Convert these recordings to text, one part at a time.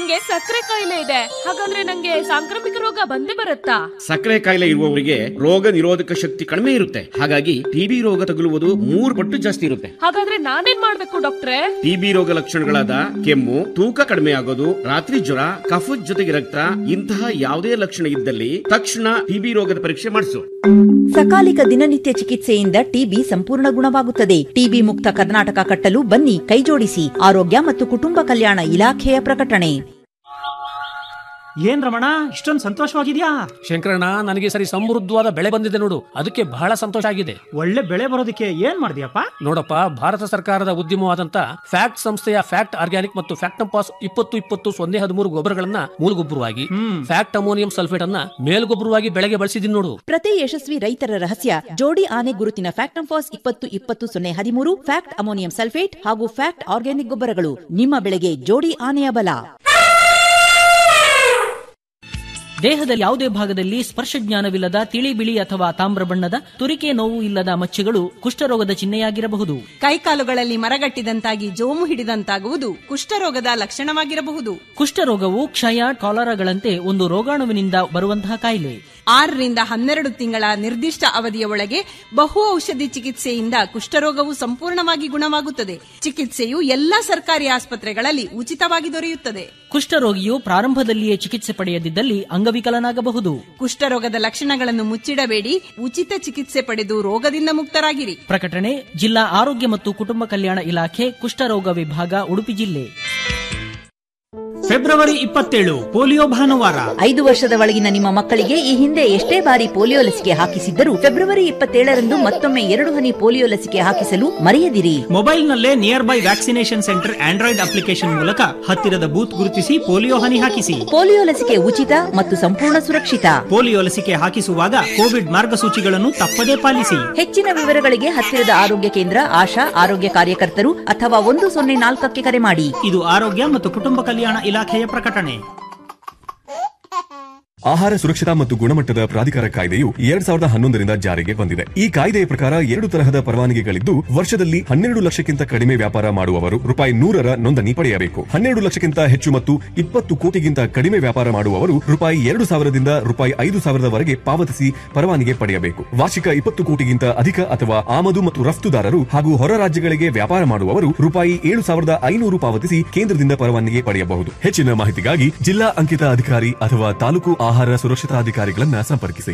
ನಂಗೆ ಸಕ್ಕರೆ ಕಾಯಿಲೆ ಇದೆ ಹಾಗಂದ್ರೆ ನಂಗೆ ಸಾಂಕ್ರಾಮಿಕ ರೋಗ ಬಂದೇ ಬರುತ್ತಾ ಸಕ್ಕರೆ ಕಾಯಿಲೆ ಇರುವವರಿಗೆ ರೋಗ ನಿರೋಧಕ ಶಕ್ತಿ ಕಡಿಮೆ ಇರುತ್ತೆ ಹಾಗಾಗಿ ಟಿಬಿ ರೋಗ ತಗುಲುವುದು ಮೂರು ಪಟ್ಟು ಜಾಸ್ತಿ ಇರುತ್ತೆ ಹಾಗಾದ್ರೆ ನಾನೇನ್ ಮಾಡ್ಬೇಕು ಡಾಕ್ಟ್ರೆ ಟಿಬಿ ರೋಗ ಲಕ್ಷಣಗಳಾದ ಕೆಮ್ಮು ತೂಕ ಕಡಿಮೆ ಆಗೋದು ರಾತ್ರಿ ಜ್ವರ ಕಫದ ಜೊತೆಗೆ ರಕ್ತ ಇಂತಹ ಯಾವುದೇ ಲಕ್ಷಣ ಇದ್ದಲ್ಲಿ ತಕ್ಷಣ ಟಿಬಿ ರೋಗದ ಪರೀಕ್ಷೆ ಮಾಡಿಸು ಸಕಾಲಿಕ ದಿನನಿತ್ಯ ಚಿಕಿತ್ಸೆಯಿಂದ ಟಿಬಿ ಸಂಪೂರ್ಣ ಗುಣವಾಗುತ್ತದೆ ಟಿಬಿ ಮುಕ್ತ ಕರ್ನಾಟಕ ಕಟ್ಟಲು ಬನ್ನಿ ಕೈಜೋಡಿಸಿ ಆರೋಗ್ಯ ಮತ್ತು ಕುಟುಂಬ ಕಲ್ಯಾಣ ಇಲಾಖೆಯ ಪ್ರಕಟಣೆ ಏನ್ ರಮಣ ಇಷ್ಟೊಂದು ಸಂತೋಷವಾಗಿದ್ಯಾ ಶಂಕರಣ್ಣ ನನಗೆ ಸರಿ ಸಮೃದ್ಧವಾದ ಬೆಳೆ ಬಂದಿದೆ ನೋಡು ಅದಕ್ಕೆ ಬಹಳ ಸಂತೋಷ ಆಗಿದೆ ಒಳ್ಳೆ ಬೆಳೆ ಬರೋದಕ್ಕೆ ಏನ್ ಮಾಡಿದ್ಯಪ್ಪ ನೋಡಪ್ಪ ಭಾರತ ಸರ್ಕಾರದ ಉದ್ಯಮವಾದಂತ ಫ್ಯಾಕ್ಟ್ ಸಂಸ್ಥೆಯ ಫ್ಯಾಕ್ಟ್ ಆರ್ಗ್ಯಾನಿಕ್ ಮತ್ತು ಫ್ಯಾಕ್ಟಂಪಾಸ್ ಇಪ್ಪತ್ತು ಇಪ್ಪತ್ತು ಸೊನ್ನೆ ಹದಿಮೂರು ಗೊಬ್ಬರಗಳನ್ನ ಮೂಲಗೊಬ್ಬರವಾಗಿ ಫ್ಯಾಕ್ಟ್ ಅಮೋನಿಯಂ ಸಲ್ಫೇಟ್ ಅನ್ನ ಮೇಲ್ಗೊಬ್ಬರವಾಗಿ ಬೆಳೆಗೆ ಬಳಸಿದೀನಿ ನೋಡು ಪ್ರತಿ ಯಶಸ್ವಿ ರೈತರ ರಹಸ್ಯ ಜೋಡಿ ಆನೆ ಗುರುತಿನ ಫ್ಯಾಕ್ಟ್ ಫಾಸ್ ಇಪ್ಪತ್ತು ಇಪ್ಪತ್ತು ಸೊನ್ನೆ ಹದಿಮೂರು ಫ್ಯಾಕ್ಟ್ ಅಮೋನಿಯಂ ಸಲ್ಫೇಟ್ ಹಾಗೂ ಫ್ಯಾಕ್ಟ್ ಆರ್ಗ್ಯಾನಿಕ್ ಗೊಬ್ಬರಗಳು ನಿಮ್ಮ ಬೆಳೆಗೆ ಜೋಡಿ ಆನೆಯ ಬಲ ದೇಹದ ಯಾವುದೇ ಭಾಗದಲ್ಲಿ ಸ್ಪರ್ಶ ಜ್ಞಾನವಿಲ್ಲದ ತಿಳಿ ಬಿಳಿ ಅಥವಾ ತಾಮ್ರ ಬಣ್ಣದ ತುರಿಕೆ ನೋವು ಇಲ್ಲದ ಮಚ್ಚೆಗಳು ಕುಷ್ಠರೋಗದ ಚಿಹ್ನೆಯಾಗಿರಬಹುದು ಕೈಕಾಲುಗಳಲ್ಲಿ ಮರಗಟ್ಟಿದಂತಾಗಿ ಜೋಮು ಹಿಡಿದಂತಾಗುವುದು ಕುಷ್ಠರೋಗದ ಲಕ್ಷಣವಾಗಿರಬಹುದು ಕುಷ್ಠರೋಗವು ಕ್ಷಯ ಕಾಲರಾಗಳಂತೆ ಒಂದು ರೋಗಾಣುವಿನಿಂದ ಬರುವಂತಹ ಕಾಯಿಲೆ ಆರರಿಂದ ಹನ್ನೆರಡು ತಿಂಗಳ ನಿರ್ದಿಷ್ಟ ಅವಧಿಯ ಒಳಗೆ ಬಹು ಔಷಧಿ ಚಿಕಿತ್ಸೆಯಿಂದ ಕುಷ್ಠರೋಗವು ಸಂಪೂರ್ಣವಾಗಿ ಗುಣವಾಗುತ್ತದೆ ಚಿಕಿತ್ಸೆಯು ಎಲ್ಲಾ ಸರ್ಕಾರಿ ಆಸ್ಪತ್ರೆಗಳಲ್ಲಿ ಉಚಿತವಾಗಿ ದೊರೆಯುತ್ತದೆ ಕುಷ್ಠರೋಗಿಯು ಪ್ರಾರಂಭದಲ್ಲಿಯೇ ಚಿಕಿತ್ಸೆ ಪಡೆಯದಿದ್ದಲ್ಲಿ ಅಂಗವಿಕಲನಾಗಬಹುದು ಕುಷ್ಠರೋಗದ ಲಕ್ಷಣಗಳನ್ನು ಮುಚ್ಚಿಡಬೇಡಿ ಉಚಿತ ಚಿಕಿತ್ಸೆ ಪಡೆದು ರೋಗದಿಂದ ಮುಕ್ತರಾಗಿರಿ ಪ್ರಕಟಣೆ ಜಿಲ್ಲಾ ಆರೋಗ್ಯ ಮತ್ತು ಕುಟುಂಬ ಕಲ್ಯಾಣ ಇಲಾಖೆ ಕುಷ್ಠರೋಗ ವಿಭಾಗ ಉಡುಪಿ ಜಿಲ್ಲೆ ಫೆಬ್ರವರಿ ಇಪ್ಪತ್ತೇಳು ಪೋಲಿಯೋ ಭಾನುವಾರ ಐದು ವರ್ಷದ ಒಳಗಿನ ನಿಮ್ಮ ಮಕ್ಕಳಿಗೆ ಈ ಹಿಂದೆ ಎಷ್ಟೇ ಬಾರಿ ಪೋಲಿಯೋ ಲಸಿಕೆ ಹಾಕಿಸಿದ್ದರೂ ಫೆಬ್ರವರಿ ಇಪ್ಪತ್ತೇಳರಂದು ಮತ್ತೊಮ್ಮೆ ಎರಡು ಹನಿ ಪೋಲಿಯೋ ಲಸಿಕೆ ಹಾಕಿಸಲು ಮರೆಯದಿರಿ ಮೊಬೈಲ್ನಲ್ಲೇ nearby vaccination centre android application ಮೂಲಕ ಹತ್ತಿರದ ಬೂತ್ ಗುರುತಿಸಿ ಪೋಲಿಯೋ ಹನಿ ಹಾಕಿಸಿ ಪೋಲಿಯೋ ಲಸಿಕೆ ಉಚಿತ ಮತ್ತು ಸಂಪೂರ್ಣ ಸುರಕ್ಷಿತ ಪೋಲಿಯೋ ಲಸಿಕೆ ಹಾಕಿಸುವಾಗ ಕೋವಿಡ್ ಮಾರ್ಗಸೂಚಿಗಳನ್ನು ತಪ್ಪದೇ ಪಾಲಿಸಿ ಹೆಚ್ಚಿನ ವಿವರಗಳಿಗೆ ಹತ್ತಿರದ ಆರೋಗ್ಯ ಕೇಂದ್ರ ಆಶಾ ಆರೋಗ್ಯ ಕಾರ್ಯಕರ್ತರು ಅಥವಾ ಒಂದು ಸೊನ್ನೆ ನಾಲ್ಕಕ್ಕೆ ಕರೆ ಮಾಡಿ ಇದು ಆರೋಗ್ಯ ಮತ್ತು ಕುಟುಂಬ ಕಲ್ಯಾಣ ಇಲಾಖೆಯ ಪ್ರಕಟಣೆ ಆಹಾರ ಸುರಕ್ಷತಾ ಮತ್ತು ಗುಣಮಟ್ಟದ ಪ್ರಾಧಿಕಾರ ಕಾಯ್ದೆಯು ಎರಡ್ ಸಾವಿರದ ಹನ್ನೊಂದರಿಂದ ಜಾರಿಗೆ ಬಂದಿದೆ ಈ ಕಾಯ್ದೆಯ ಪ್ರಕಾರ ಎರಡು ತರಹದ ಪರವಾನಗಿಗಳಿದ್ದು ವರ್ಷದಲ್ಲಿ ಹನ್ನೆರಡು ಲಕ್ಷಕ್ಕಿಂತ ಕಡಿಮೆ ವ್ಯಾಪಾರ ಮಾಡುವವರು ರೂಪಾಯಿ ನೂರರ ನೋಂದಣಿ ಪಡೆಯಬೇಕು ಹನ್ನೆರಡು ಲಕ್ಷಕ್ಕಿಂತ ಹೆಚ್ಚು ಮತ್ತು ಇಪ್ಪತ್ತು ಕೋಟಿಗಿಂತ ಕಡಿಮೆ ವ್ಯಾಪಾರ ಮಾಡುವವರು ರೂಪಾಯಿ ಎರಡು ಸಾವಿರದಿಂದ ರೂಪಾಯಿ ಐದು ಸಾವಿರದವರೆಗೆ ಪಾವತಿಸಿ ಪರವಾನಗಿ ಪಡೆಯಬೇಕು ವಾರ್ಷಿಕ ಇಪ್ಪತ್ತು ಕೋಟಿಗಿಂತ ಅಧಿಕ ಅಥವಾ ಆಮದು ಮತ್ತು ರಫ್ತುದಾರರು ಹಾಗೂ ಹೊರ ರಾಜ್ಯಗಳಿಗೆ ವ್ಯಾಪಾರ ಮಾಡುವವರು ರೂಪಾಯಿ ಏಳು ಸಾವಿರದ ಐನೂರು ಪಾವತಿಸಿ ಕೇಂದ್ರದಿಂದ ಪರವಾನಗಿ ಪಡೆಯಬಹುದು ಹೆಚ್ಚಿನ ಮಾಹಿತಿಗಾಗಿ ಜಿಲ್ಲಾ ಅಂಕಿತ ಅಧಿಕಾರಿ ಅಥವಾ ತಾಲೂಕು ಆಹಾರ ಸುರಕ್ಷತಾಧಿಕಾರಿಗಳನ್ನ ಸಂಪರ್ಕಿಸಿ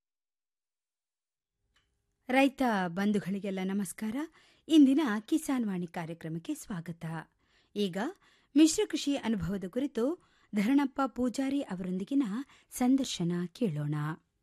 ರೈತ ಬಂಧುಗಳಿಗೆಲ್ಲ ನಮಸ್ಕಾರ ಇಂದಿನ ಕಿಸಾನ್ ವಾಣಿ ಕಾರ್ಯಕ್ರಮಕ್ಕೆ ಸ್ವಾಗತ ಈಗ ಮಿಶ್ರ ಕೃಷಿ ಅನುಭವದ ಕುರಿತು ಧರಣಪ್ಪ ಪೂಜಾರಿ ಅವರೊಂದಿಗಿನ ಸಂದರ್ಶನ ಕೇಳೋಣ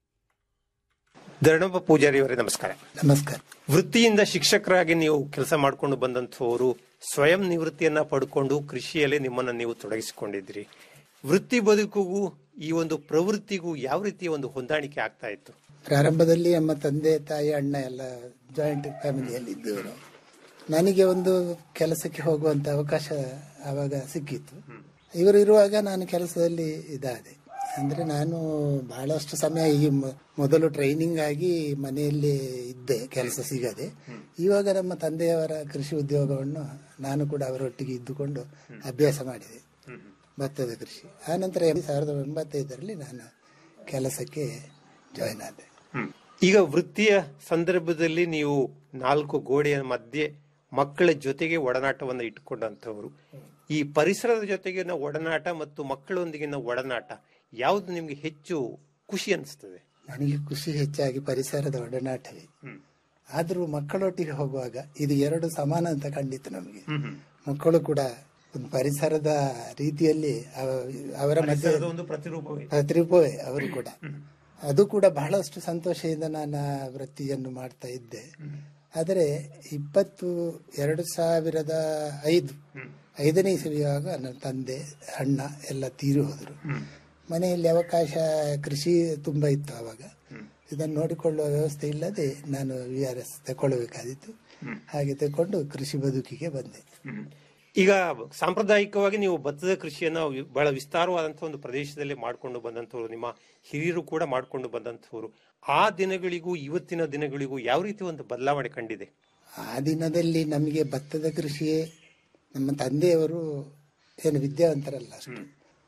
ಧರಣಪ್ಪ ಪೂಜಾರಿ ಅವರೇ ನಮಸ್ಕಾರ ನಮಸ್ಕಾರ ವೃತ್ತಿಯಿಂದ ಶಿಕ್ಷಕರಾಗಿ ನೀವು ಕೆಲಸ ಮಾಡಿಕೊಂಡು ಬಂದಂಥವರು ಸ್ವಯಂ ನಿವೃತ್ತಿಯನ್ನ ಪಡ್ಕೊಂಡು ಕೃಷಿಯಲ್ಲಿ ನಿಮ್ಮನ್ನ ನೀವು ತೊಡಗಿಸಿಕೊಂಡಿದ್ರಿ ವೃತ್ತಿ ಬದುಕಿಗೂ ಈ ಒಂದು ಪ್ರವೃತ್ತಿಗೂ ಯಾವ ರೀತಿಯ ಒಂದು ಹೊಂದಾಣಿಕೆ ಆಗ್ತಾ ಇತ್ತು ಪ್ರಾರಂಭದಲ್ಲಿ ನಮ್ಮ ತಂದೆ ತಾಯಿ ಅಣ್ಣ ಎಲ್ಲ ಜಾಯಿಂಟ್ ಫ್ಯಾಮಿಲಿಯಲ್ಲಿ ಇದ್ದವರು ನನಗೆ ಒಂದು ಕೆಲಸಕ್ಕೆ ಹೋಗುವಂತ ಅವಕಾಶ ಆವಾಗ ಸಿಕ್ಕಿತ್ತು ಇವರು ಇರುವಾಗ ನಾನು ಕೆಲಸದಲ್ಲಿ ಇದಾದೆ ಅಂದ್ರೆ ನಾನು ಬಹಳಷ್ಟು ಸಮಯ ಈ ಮೊ- ಮೊದಲು ಟ್ರೈನಿಂಗ್ ಆಗಿ ಮನೆಯಲ್ಲಿ ಇದ್ದೆ ಕೆಲಸ ಸಿಗದೆ ಇವಾಗ ನಮ್ಮ ತಂದೆಯವರ ಕೃಷಿ ಉದ್ಯೋಗವನ್ನು ನಾನು ಕೂಡ ಅವರೊಟ್ಟಿಗೆ ಇದ್ದುಕೊಂಡು ಅಭ್ಯಾಸ ಮಾಡಿದೆ ಭತ್ತದ ಕೃಷಿ ಆನಂತರ ಸಾವಿರದ ಎಂಬತ್ತೈದರಲ್ಲಿ ನಾನು ಕೆಲಸಕ್ಕೆ ಜಾಯಿನ್ ಆದೆ ಈಗ ವೃತ್ತಿಯ ಸಂದರ್ಭದಲ್ಲಿ ನೀವು ನಾಲ್ಕು ಗೋಡೆಯ ಮಧ್ಯೆ ಮಕ್ಕಳ ಜೊತೆಗೆ ಒಡನಾಟವನ್ನು ಇಟ್ಟುಕೊಂಡಂತವರು ಈ ಪರಿಸರದ ಜೊತೆಗಿನ ಒಡನಾಟ ಮತ್ತು ಮಕ್ಕಳೊಂದಿಗಿನ ಒಡನಾಟ ಯಾವುದು ನಿಮ್ಗೆ ಹೆಚ್ಚು ಖುಷಿ ಅನಿಸ್ತದೆ ನನಗೆ ಖುಷಿ ಹೆಚ್ಚಾಗಿ ಪರಿಸರದ ಒಡನಾಟವೇ ಆದರೂ ಮಕ್ಕಳೊಟ್ಟಿಗೆ ಹೋಗುವಾಗ ಇದು ಎರಡು ಸಮಾನ ಅಂತ ಕಂಡಿತ್ತು ನಮಗೆ ಮಕ್ಕಳು ಕೂಡ ಒಂದು ಪರಿಸರದ ರೀತಿಯಲ್ಲಿ ಅವ- ಅವರ ಮಧ್ಯೆ ಪರಿಸರದ ಒಂದು ಪ್ರತಿರೂಪವೇ ಪ್ರತಿರೂಪವೇ ಅವರು ಕೂಡ ಅದು ಕೂಡ ಬಹಳಷ್ಟು ಸಂತೋಷದಿಂದ ನಾನು ಆ ವೃತ್ತಿಯನ್ನು ಮಾಡ್ತಾ ಇದ್ದೆ ಆದರೆ ಇಪ್ಪತ್ತು ಎರಡು ಸಾವಿರದ ಐದು ಐದನೇ ಇಸವಿಯಾಗ ನನ್ನ ತಂದೆ ಅಣ್ಣ ಎಲ್ಲ ತೀರಿ ಹೋದರು ಮನೆಯಲ್ಲಿ ಅವಕಾಶ ಕೃಷಿ ತುಂಬಾ ಇತ್ತು ಆವಾಗ ಇದನ್ನು ನೋಡಿಕೊಳ್ಳುವ ವ್ಯವಸ್ಥೆ ಇಲ್ಲದೆ ನಾನು ವಿ ಆರ್ ಎಸ್ ತಗೊಳ್ಬೇಕಾದಿತ್ತು ಹಾಗೆ ತಕೊಂಡು ಕೃಷಿ ಬದುಕಿಗೆ ಬಂದೆ ಈಗ ಸಾಂಪ್ರದಾಯಿಕವಾಗಿ ನೀವು ಭತ್ತದ ಕೃಷಿಯನ್ನ ವಿ- ಬಹಳ ವಿಸ್ತಾರವಾದಂತಹ ಒಂದು ಪ್ರದೇಶದಲ್ಲಿ ಮಾಡ್ಕೊಂಡು ಬಂದಂತವ್ರು ನಿಮ್ಮ ಹಿರಿಯರು ಕೂಡ ಮಾಡ್ಕೊಂಡು ಬಂದಂತವ್ರು ಆ ದಿನಗಳಿಗೂ ಇವತ್ತಿನ ದಿನಗಳಿಗೂ ಯಾವ ರೀತಿ ಒಂದು ಬದಲಾವಣೆ ಕಂಡಿದೆ ಆ ದಿನದಲ್ಲಿ ನಮಗೆ ಭತ್ತದ ಕೃಷಿಯೇ ನಮ್ಮ ತಂದೆಯವರು ಏನು ವಿದ್ಯಾವಂತರಲ್ಲ ಅಷ್ಟು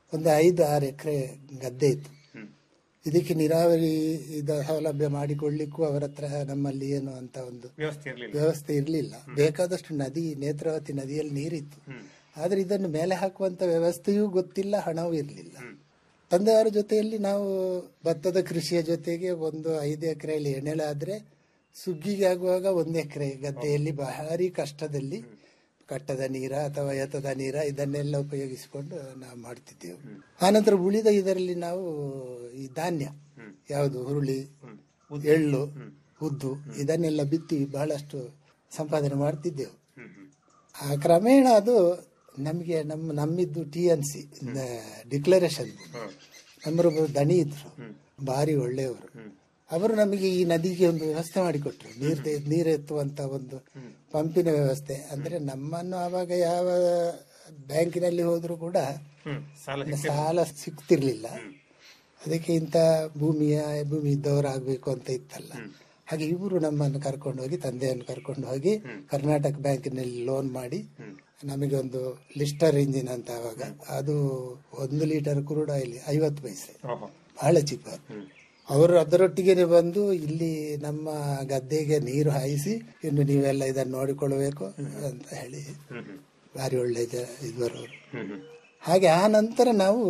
ಒಂದು ಐದು ಆರು ಎಕರೆ ಗದ್ದೆ ಇತ್ತು ಇದಕ್ಕೆ ನೀರಾವರಿ ಇದ ಸೌಲಭ್ಯ ಮಾಡಿಕೊಳ್ಳಿಕ್ಕೂ ಅವರ ಹತ್ರ ನಮ್ಮಲ್ಲಿ ಏನು ಅಂತ ಒಂದು ವ್ಯವಸ್ಥೆ ಇರಲಿಲ್ಲ ವ್ಯವಸ್ಥೆ ಇರಲಿಲ್ಲ ಬೇಕಾದಷ್ಟು ನದಿ ನೇತ್ರಾವತಿ ನದಿಯಲ್ಲಿ ನೀರಿತ್ತು ಆದ್ರೆ ಇದನ್ನು ಮೇಲೆ ಹಾಕುವಂತ ವ್ಯವಸ್ಥೆಯೂ ಗೊತ್ತಿಲ್ಲ ಹಣವೂ ಇರಲಿಲ್ಲ ತಂದೆಯವರ ಜೊತೆಯಲ್ಲಿ ನಾವು ಭತ್ತದ ಕೃಷಿಯ ಜೊತೆಗೆ ಒಂದು ಐದು ಎಕರೆಯಲ್ಲಿ ಎಣ್ಣೆಲಾದ್ರೆ ಸುಗ್ಗಿಗೆ ಆಗುವಾಗ ಒಂದು ಎಕರೆ ಗದ್ದೆಯಲ್ಲಿ ಭಾರಿ ಕಷ್ಟದಲ್ಲಿ ಕಟ್ಟದ ನೀರ ಅಥವಾ ಏತದ ನೀರ ಇದನ್ನೆಲ್ಲ ಉಪಯೋಗಿಸಿಕೊಂಡು ನಾವು ಮಾಡ್ತಿದ್ದೆವು ಆನಂತರ ಉಳಿದ ಇದರಲ್ಲಿ ನಾವು ಈ ಧಾನ್ಯ ಯಾವುದು ಹುರುಳಿ ಎಳ್ಳು ಉದ್ದು ಇದನ್ನೆಲ್ಲ ಬಿತ್ತಿ ಬಹಳಷ್ಟು ಸಂಪಾದನೆ ಮಾಡ್ತಿದ್ದೆವು ಆ ಕ್ರಮೇಣ ಅದು ನಮಗೆ ನಮ್ಮ ನಮ್ಮಿದ್ದು ಟಿ ಎನ್ ಸಿ ಡಿಕ್ಲರೇಷನ್ ನಮ್ಮರೊಬ್ಬರು ದಣಿ ಇದ್ರು ಭಾರಿ ಒಳ್ಳೆಯವರು ಅವರು ನಮಗೆ ಈ ನದಿಗೆ ಒಂದು ವ್ಯವಸ್ಥೆ ಮಾಡಿಕೊಟ್ರು ನೀರ್ ನೀರು ಎತ್ತುವಂತ ಒಂದು ಪಂಪಿನ ವ್ಯವಸ್ಥೆ ಅಂದ್ರೆ ನಮ್ಮನ್ನು ಆವಾಗ ಯಾವ ಬ್ಯಾಂಕಿನಲ್ಲಿ ಹೋದ್ರು ಕೂಡ ಸಾಲ ಸಿಗ್ತಿರ್ಲಿಲ್ಲ ಅದಕ್ಕೆ ಇಂಥ ಭೂಮಿಯ ಭೂಮಿ ಇದ್ದವರಾಗಬೇಕು ಅಂತ ಇತ್ತಲ್ಲ ಹಾಗೆ ಇವರು ನಮ್ಮನ್ನು ಕರ್ಕೊಂಡು ಹೋಗಿ ತಂದೆಯನ್ನು ಕರ್ಕೊಂಡು ಹೋಗಿ ಕರ್ನಾಟಕ ಬ್ಯಾಂಕಿನಲ್ಲಿ ಲೋನ್ ಮಾಡಿ ನಮಗೆ ಒಂದು ಲಿಸ್ಟರ್ ಇಂಜಿನ್ ಅಂತ ಅವಾಗ ಅದು ಒಂದು ಲೀಟರ್ ಕ್ರೂಡ್ ಆಯಿಲ್ ಐವತ್ತು ಪೈಸೆ ಬಹಳ ಚೀಪ್ ಅವರು ಅದರೊಟ್ಟಿಗೆ ಬಂದು ಇಲ್ಲಿ ನಮ್ಮ ಗದ್ದೆಗೆ ನೀರು ಹಾಯಿಸಿ ಇನ್ನು ನೀವೆಲ್ಲ ಇದನ್ನು ನೋಡಿಕೊಳ್ಳಬೇಕು ಅಂತ ಹೇಳಿ ಭಾರಿ ಒಳ್ಳೆ ಜ ಇದ್ವರು ಹಾಗೆ ಆ ನಂತರ ನಾವು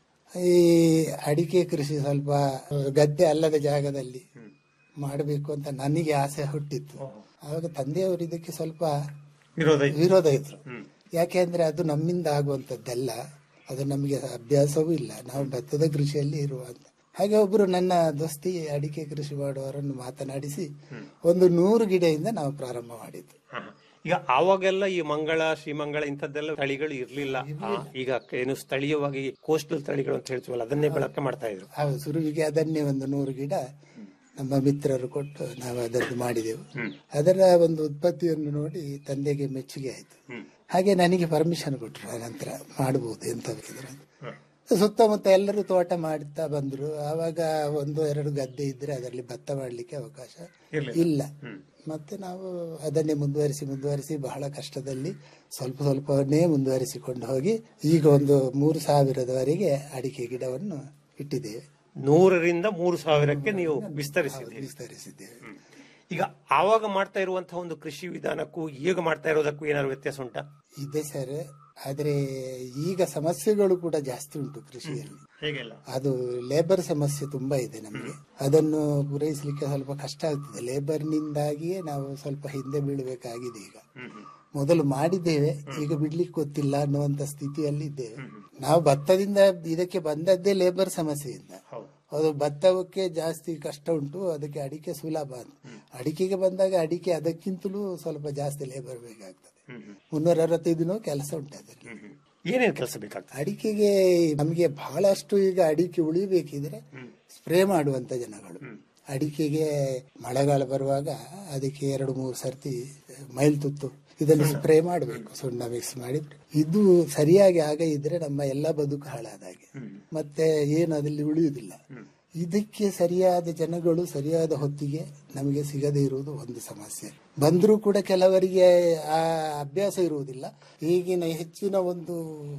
ಈ ಅಡಿಕೆ ಕೃಷಿ ಸ್ವಲ್ಪ ಗದ್ದೆ ಅಲ್ಲದ ಜಾಗದಲ್ಲಿ ಮಾಡಬೇಕು ಅಂತ ನನಗೆ ಆಸೆ ಹುಟ್ಟಿತ್ತು ಆವಾಗ ತಂದೆಯವರು ಇದಕ್ಕೆ ಸ್ವಲ್ಪ ವಿರೋಧ ವಿರೋಧ ಇದ್ರು ಯಾಕೆ ಅಂದ್ರೆ ಅದು ನಮ್ಮಿಂದ ಆಗುವಂತದ್ದಲ್ಲ ಅದು ನಮಗೆ ಅಭ್ಯಾಸವೂ ಇಲ್ಲ ನಾವು ಭತ್ತದ ಕೃಷಿಯಲ್ಲಿ ಇರುವ ಅಂತ ಹಾಗೆ ಒಬ್ಬರು ನನ್ನ ದೋಸ್ತಿ ಅಡಿಕೆ ಕೃಷಿ ಮಾಡುವವರನ್ನು ಮಾತನಾಡಿಸಿ ಒಂದು ನೂರು ಗಿಡದಿಂದ ನಾವು ಪ್ರಾರಂಭ ಮಾಡಿದ್ದು ಈಗ ಆವಾಗೆಲ್ಲ ಈ ಮಂಗಳ ಶ್ರೀಮಂಗಳ ಇಂಥದ್ದೆಲ್ಲ ತಳಿಗಳು ಇರ್ಲಿಲ್ಲ ಆ, ಈಗ ಏನು ಸ್ಥಳೀಯವಾಗಿ ಕೋಸ್ಟಲ್ ತಳಿಗಳು ಅಂತ ಹೇಳ್ತೀವಲ್ಲ ಅದನ್ನೇ ಬಳಕೆ ಮಾಡ್ತಾ ಇದ್ರು ಹೌದು ಸುರುವಿಗೆ ಅದನ್ನೇ ಒಂದು ನೂರು ಗಿಡ ನಮ್ಮ ಮಿತ್ರರು ಕೊಟ್ಟು ನಾವು ಅದನ್ನು ಮಾಡಿದೆವು ಅದರ ಒಂದು ಉತ್ಪತ್ತಿಯನ್ನು ನೋಡಿ ತಂದೆಗೆ ಮೆಚ್ಚುಗೆ ಆಯ್ತು ಹಾಗೆ ನನಗೆ ಪರ್ಮಿಷನ್ ಕೊಟ್ಟರು ನಂತರ ಮಾಡಬಹುದು ಎಂತ ಬೇಕಿದ್ರೆ ಅಂತ. ಸುತ್ತಮುತ್ತ ಎಲ್ಲರೂ ತೋಟ ಮಾಡುತ್ತಾ ಬಂದ್ರು ಆವಾಗ ಒಂದು ಎರಡು ಗದ್ದೆ ಇದ್ರೆ ಅದರಲ್ಲಿ ಭತ್ತ ಮಾಡಲಿಕ್ಕೆ ಅವಕಾಶ ಇಲ್ಲ ಮತ್ತೆ ನಾವು ಅದನ್ನೇ ಮುಂದುವರಿಸಿ ಮುಂದುವರಿಸಿ ಬಹಳ ಕಷ್ಟದಲ್ಲಿ ಸ್ವಲ್ಪ ಸ್ವಲ್ಪವನ್ನೇ ಮುಂದುವರಿಸಿಕೊಂಡು ಹೋಗಿ ಈಗ ಒಂದು ಮೂರು ಸಾವಿರದವರೆಗೆ ಅಡಿಕೆ ಗಿಡವನ್ನು ಇಟ್ಟಿದ್ದೇವೆ ನೂರರಿಂದ ಮೂರು ಸಾವಿರಕ್ಕೆ ನೀವು ವಿಸ್ತರಿಸಿದ್ದೀರಿ ವಿಸ್ತರಿಸಿದ್ದೇವೆ ಈಗ ಆವಾಗ ಮಾಡ್ತಾ ಇರುವಂತಹ ಒಂದು ಕೃಷಿ ವಿಧಾನಕ್ಕೂ ಈಗ ಮಾಡ್ತಾ ಇರೋದಕ್ಕೂ ಏನಾದ್ರು ವ್ಯತ್ಯಾಸ ಉಂಟಾ ಇದೆ ಸರ್ ಆದ್ರೆ ಈಗ ಸಮಸ್ಯೆಗಳು ಕೂಡ ಜಾಸ್ತಿ ಉಂಟು ಕೃಷಿಯಲ್ಲಿ ಹೇಗೆಲ್ಲ ಅದು ಲೇಬರ್ ಸಮಸ್ಯೆ ತುಂಬಾ ಇದೆ ನಮಗೆ ಅದನ್ನು ಪೂರೈಸಲಿಕ್ಕೆ ಸ್ವಲ್ಪ ಕಷ್ಟ ಆಗ್ತದೆ ಲೇಬರ್ ನಿಂದಾಗಿಯೇ ನಾವು ಸ್ವಲ್ಪ ಹಿಂದೆ ಬೀಳಬೇಕಾಗಿದೆ ಈಗ ಮೊದಲು ಮಾಡಿದ್ದೇವೆ ಈಗ ಬಿಡ್ಲಿಕ್ಕೆ ಗೊತ್ತಿಲ್ಲ ಅನ್ನುವಂತ ಸ್ಥಿತಿಯಲ್ಲಿ ಇದ್ದೇವೆ ನಾವು ಭತ್ತದಿಂದ ಇದಕ್ಕೆ ಬಂದದ್ದೇ ಲೇಬರ್ ಸಮಸ್ಯೆಯಿಂದ ಅದು ಭತ್ತವಕ್ಕೆ ಜಾಸ್ತಿ ಕಷ್ಟ ಉಂಟು ಅದಕ್ಕೆ ಅಡಿಕೆ ಸುಲಭ ಅಂತ ಅಡಿಕೆಗೆ ಬಂದಾಗ ಅಡಿಕೆ ಅದಕ್ಕಿಂತಲೂ ಸ್ವಲ್ಪ ಜಾಸ್ತಿ ಲೇಬರ್ ಬೇಕಾಗ್ತದೆ ಮುನ್ನೂರ ಅರವತ್ತೈದು ದಿನ ಕೆಲಸ ಉಂಟು ಅದರಲ್ಲಿ ಏನೇನು ಕೆಲಸ ಬೇಕಾಗ್ತದೆ ಅಡಿಕೆಗೆ ನಮಗೆ ಬಹಳಷ್ಟು ಈಗ ಅಡಿಕೆ ಉಳಿಬೇಕಿದ್ರೆ ಸ್ಪ್ರೇ ಮಾಡುವಂತ ಜನಗಳು ಅಡಿಕೆಗೆ ಮಳೆಗಾಲ ಬರುವಾಗ ಅದಕ್ಕೆ ಎರಡು ಮೂರು ಸರ್ತಿ ಮೈಲ್ ತುತ್ತು ಇದನ್ನು ಸ್ಪ್ರೇ ಮಾಡಬೇಕು ಸುಣ್ಣ ಮಿಕ್ಸ್ ಮಾಡಿ ಇದು ಸರಿಯಾಗಿ ಆಗ ಇದ್ರೆ ನಮ್ಮ ಎಲ್ಲ ಬದುಕು ಹಾಳಾದಾಗೆ ಮತ್ತೆ ಏನು ಅದರಲ್ಲಿ ಉಳಿಯುವುದಿಲ್ಲ ಇದಕ್ಕೆ ಸರಿಯಾದ ಜನಗಳು ಸರಿಯಾದ ಹೊತ್ತಿಗೆ ನಮಗೆ ಸಿಗದೇ ಇರುವುದು ಒಂದು ಸಮಸ್ಯೆ ಬಂದರೂ ಕೂಡ ಕೆಲವರಿಗೆ ಆ ಅಭ್ಯಾಸ ಇರುವುದಿಲ್ಲ ಈಗಿನ ಹೆಚ್ಚಿನ ಒಂದು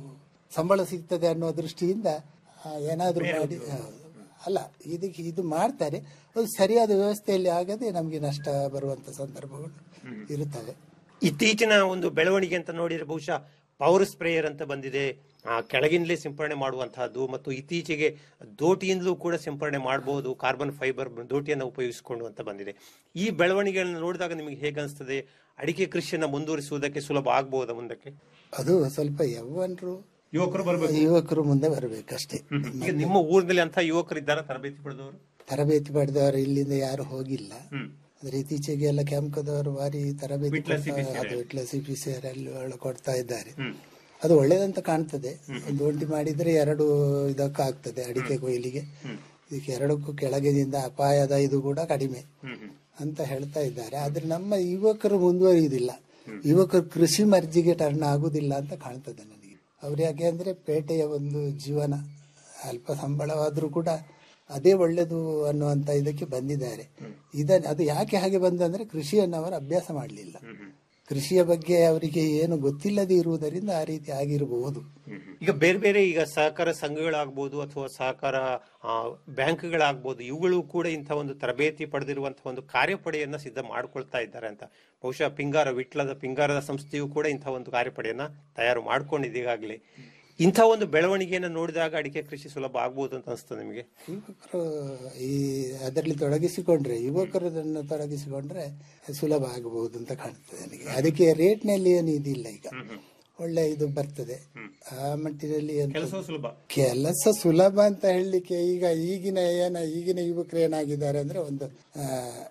ಸಂಬಳ ಸಿಗ್ತದೆ ಅನ್ನೋ ದೃಷ್ಟಿಯಿಂದ ಆ, ಏನಾದ್ರೂ ಮಾಡಿ ಹೌದು. ಅಲ್ಲ ಇದಕ್ಕೆ ಇದು ಮಾಡ್ತಾರೆ ಅದು ಸರಿಯಾದ ವ್ಯವಸ್ಥೆಯಲ್ಲಿ ಆಗದೆ ನಮಗೆ ನಷ್ಟ ಬರುವಂತ ಸಂದರ್ಭಗಳು ಇರುತ್ತವೆ ಇತ್ತೀಚಿನ ಒಂದು ಬೆಳವಣಿಗೆ ಅಂತ ನೋಡಿದ್ರೆ ಬಹುಶಃ ಪವರ್ ಸ್ಪ್ರೇಯರ್ ಅಂತ ಬಂದಿದೆ ಆ ಕೆಳಗಿಂದಲೇ ಸಿಂಪರಣೆ ಮಾಡುವಂತಹದ್ದು ಮತ್ತು ಇತ್ತೀಚೆಗೆ ದೋಟಿಯಿಂದಲೂ ಕೂಡ ಸಿಂಪರಣೆ ಮಾಡಬಹುದು ಕಾರ್ಬನ್ ಫೈಬರ್ ದೋಟಿಯನ್ನು ಉಪಯೋಗಿಸಿಕೊಂಡು ಅಂತ ಬಂದಿದೆ ಈ ಬೆಳವಣಿಗೆಗಳನ್ನು ನೋಡಿದಾಗ ನಿಮಗೆ ಹೇಗೆ ಅನಿಸ್ತದೆ ಅಡಿಕೆ ಕೃಷಿಯನ್ನ ಮುಂದುವರಿಸುವುದಕ್ಕೆ ಸುಲಭ ಆಗಬಹುದಾ ಮುಂದಕ್ಕೆ ಅದು ಸ್ವಲ್ಪ ಯೌವನರು ಯುವಕರು ಬರಬೇಕು ಯುವಕರು ಮುಂದೆ ಬರಬೇಕಷ್ಟೇ ಈಗ ನಿಮ್ಮ ಊರಿನಲ್ಲಿ ಅಂತ ಯುವಕರು ಇದ್ದಾರಾ ತರಬೇತಿ ಪಡೆದವರು ತರಬೇತಿ ಪಡೆದವರು ಇಲ್ಲಿಂದ ಯಾರು ಹೋಗಿಲ್ಲ ಆದ್ರೆ ಇತ್ತೀಚೆಗೆ ಎಲ್ಲ ಕ್ಯಾಂಪ್ಕದವರು ಭಾರಿ ತರಬೇತಿ ವಿಟ್ಲ ಕೊಡ್ತಾ- CPC ಅದು ವಿಟ್ಲ ಸಿಪಿಸಿ ಅಲ್ಲಿ ಒಳ್ಳೆ ಕೊಡ್ತಾ ಇದ್ದಾರೆ ಅದು ಒಳ್ಳೇದಂತ ಕಾಣ್ತದೆ ಒಂದು ಒಂಟಿ ಮಾಡಿದ್ರೆ ಎರಡು ಇದಕ್ಕೂ ಆಗ್ತದೆ ಅಡಿಕೆ ಕೊಯ್ಲಿಗೆ ಇದಕ್ಕೆ ಎರಡಕ್ಕೂ ಕೆಳಗಿನಿಂದ ಅಪಾಯದ ಇದು ಕೂಡ ಕಡಿಮೆ ಅಂತ ಹೇಳ್ತಾ ಇದ್ದಾರೆ ಆದ್ರೆ ನಮ್ಮ ಯುವಕರು ಮುಂದುವರಿಯುವುದಿಲ್ಲ ಯುವಕರು ಕೃಷಿ ಮರ್ಜಿಗೆ ಟರ್ನ್ ಆಗುದಿಲ್ಲ ಅಂತ ಕಾಣ್ತದೆ ನನಗೆ ಅವ್ರು ಯಾಕೆ ಅಂದ್ರೆ ಪೇಟೆಯ ಒಂದು ಜೀವನ ಅಲ್ಪ ಸಂಬಳವಾದ್ರೂ ಕೂಡ ಅದೇ ಒಳ್ಳೇದು ಅನ್ನುವಂತ ಇದಕ್ಕೆ ಬಂದಿದ್ದಾರೆ ಇದನ್ನ ಅದು ಯಾಕೆ ಹಾಗೆ ಬಂದಂದ್ರೆ ಕೃಷಿಯನ್ನು ಅವರು ಅಭ್ಯಾಸ ಮಾಡಲಿಲ್ಲ ಕೃಷಿಯ ಬಗ್ಗೆ ಅವರಿಗೆ ಏನು ಗೊತ್ತಿಲ್ಲದೆ ಇರುವುದರಿಂದ ಆ ರೀತಿ ಆಗಿರಬಹುದು ಈಗ ಬೇರೆ ಬೇರೆ ಈಗ ಸಹಕಾರ ಸಂಘಗಳಾಗ್ಬೋದು ಅಥವಾ ಸಹಕಾರ ಆ, ಬ್ಯಾಂಕ್ಗಳಾಗ್ಬೋದು ಇವುಗಳು ಕೂಡ ಇಂಥ ಒಂದು ತರಬೇತಿ ಪಡೆದಿರುವಂತಹ ಒಂದು ಕಾರ್ಯಪಡೆಯನ್ನ ಸಿದ್ಧ ಮಾಡ್ಕೊಳ್ತಾ ಇದ್ದಾರೆ ಅಂತ ಬಹುಶಃ ಪಿಂಗಾರ ವಿಟ್ಲದ ಪಿಂಗಾರದ ಸಂಸ್ಥೆಯು ಕೂಡ ಇಂಥ ಒಂದು ಕಾರ್ಯಪಡೆಯನ್ನ ತಯಾರು ಮಾಡ್ಕೊಂಡಿದೆ ಈಗಾಗಲೇ ಇಂಥ ಒಂದು ಬೆಳವಣಿಗೆಯನ್ನು ನೋಡಿದಾಗ ಅಡಿಕೆ ಕೃಷಿ ಸುಲಭ ಆಗ್ಬೋದು ಅಂತ ಅನಿಸ್ತದೆ ನಿಮಗೆ ಯುವಕರು ಈ ಅದರಲ್ಲಿ ತೊಡಗಿಸಿಕೊಂಡ್ರೆ ಯುವಕರನ್ನು ತೊಡಗಿಸಿಕೊಂಡ್ರೆ ಸುಲಭ ಆಗಬಹುದು ಅಂತ ಕಾಣ್ತದೆ ನನಗೆ ಅದಕ್ಕೆ ರೇಟ್ನಲ್ಲಿ ಏನು ಇದಿಲ್ಲ ಈಗ ಒಳ್ಳೆ ಇದು ಬರ್ತದೆ ಆ ಮಟ್ಟಿನಲ್ಲಿ ಎಂತ- ಕೆಲಸ ಸುಲಭ ಕೆಲಸ ಸುಲಭ ಅಂತ ಹೇಳಲಿಕ್ಕೆ ಈಗ ಈಗಿನ ಏನ ಈಗಿನ ಯುವಕರು ಏನಾಗಿದ್ದಾರೆ ಅಂದ್ರೆ ಒಂದು ಆ,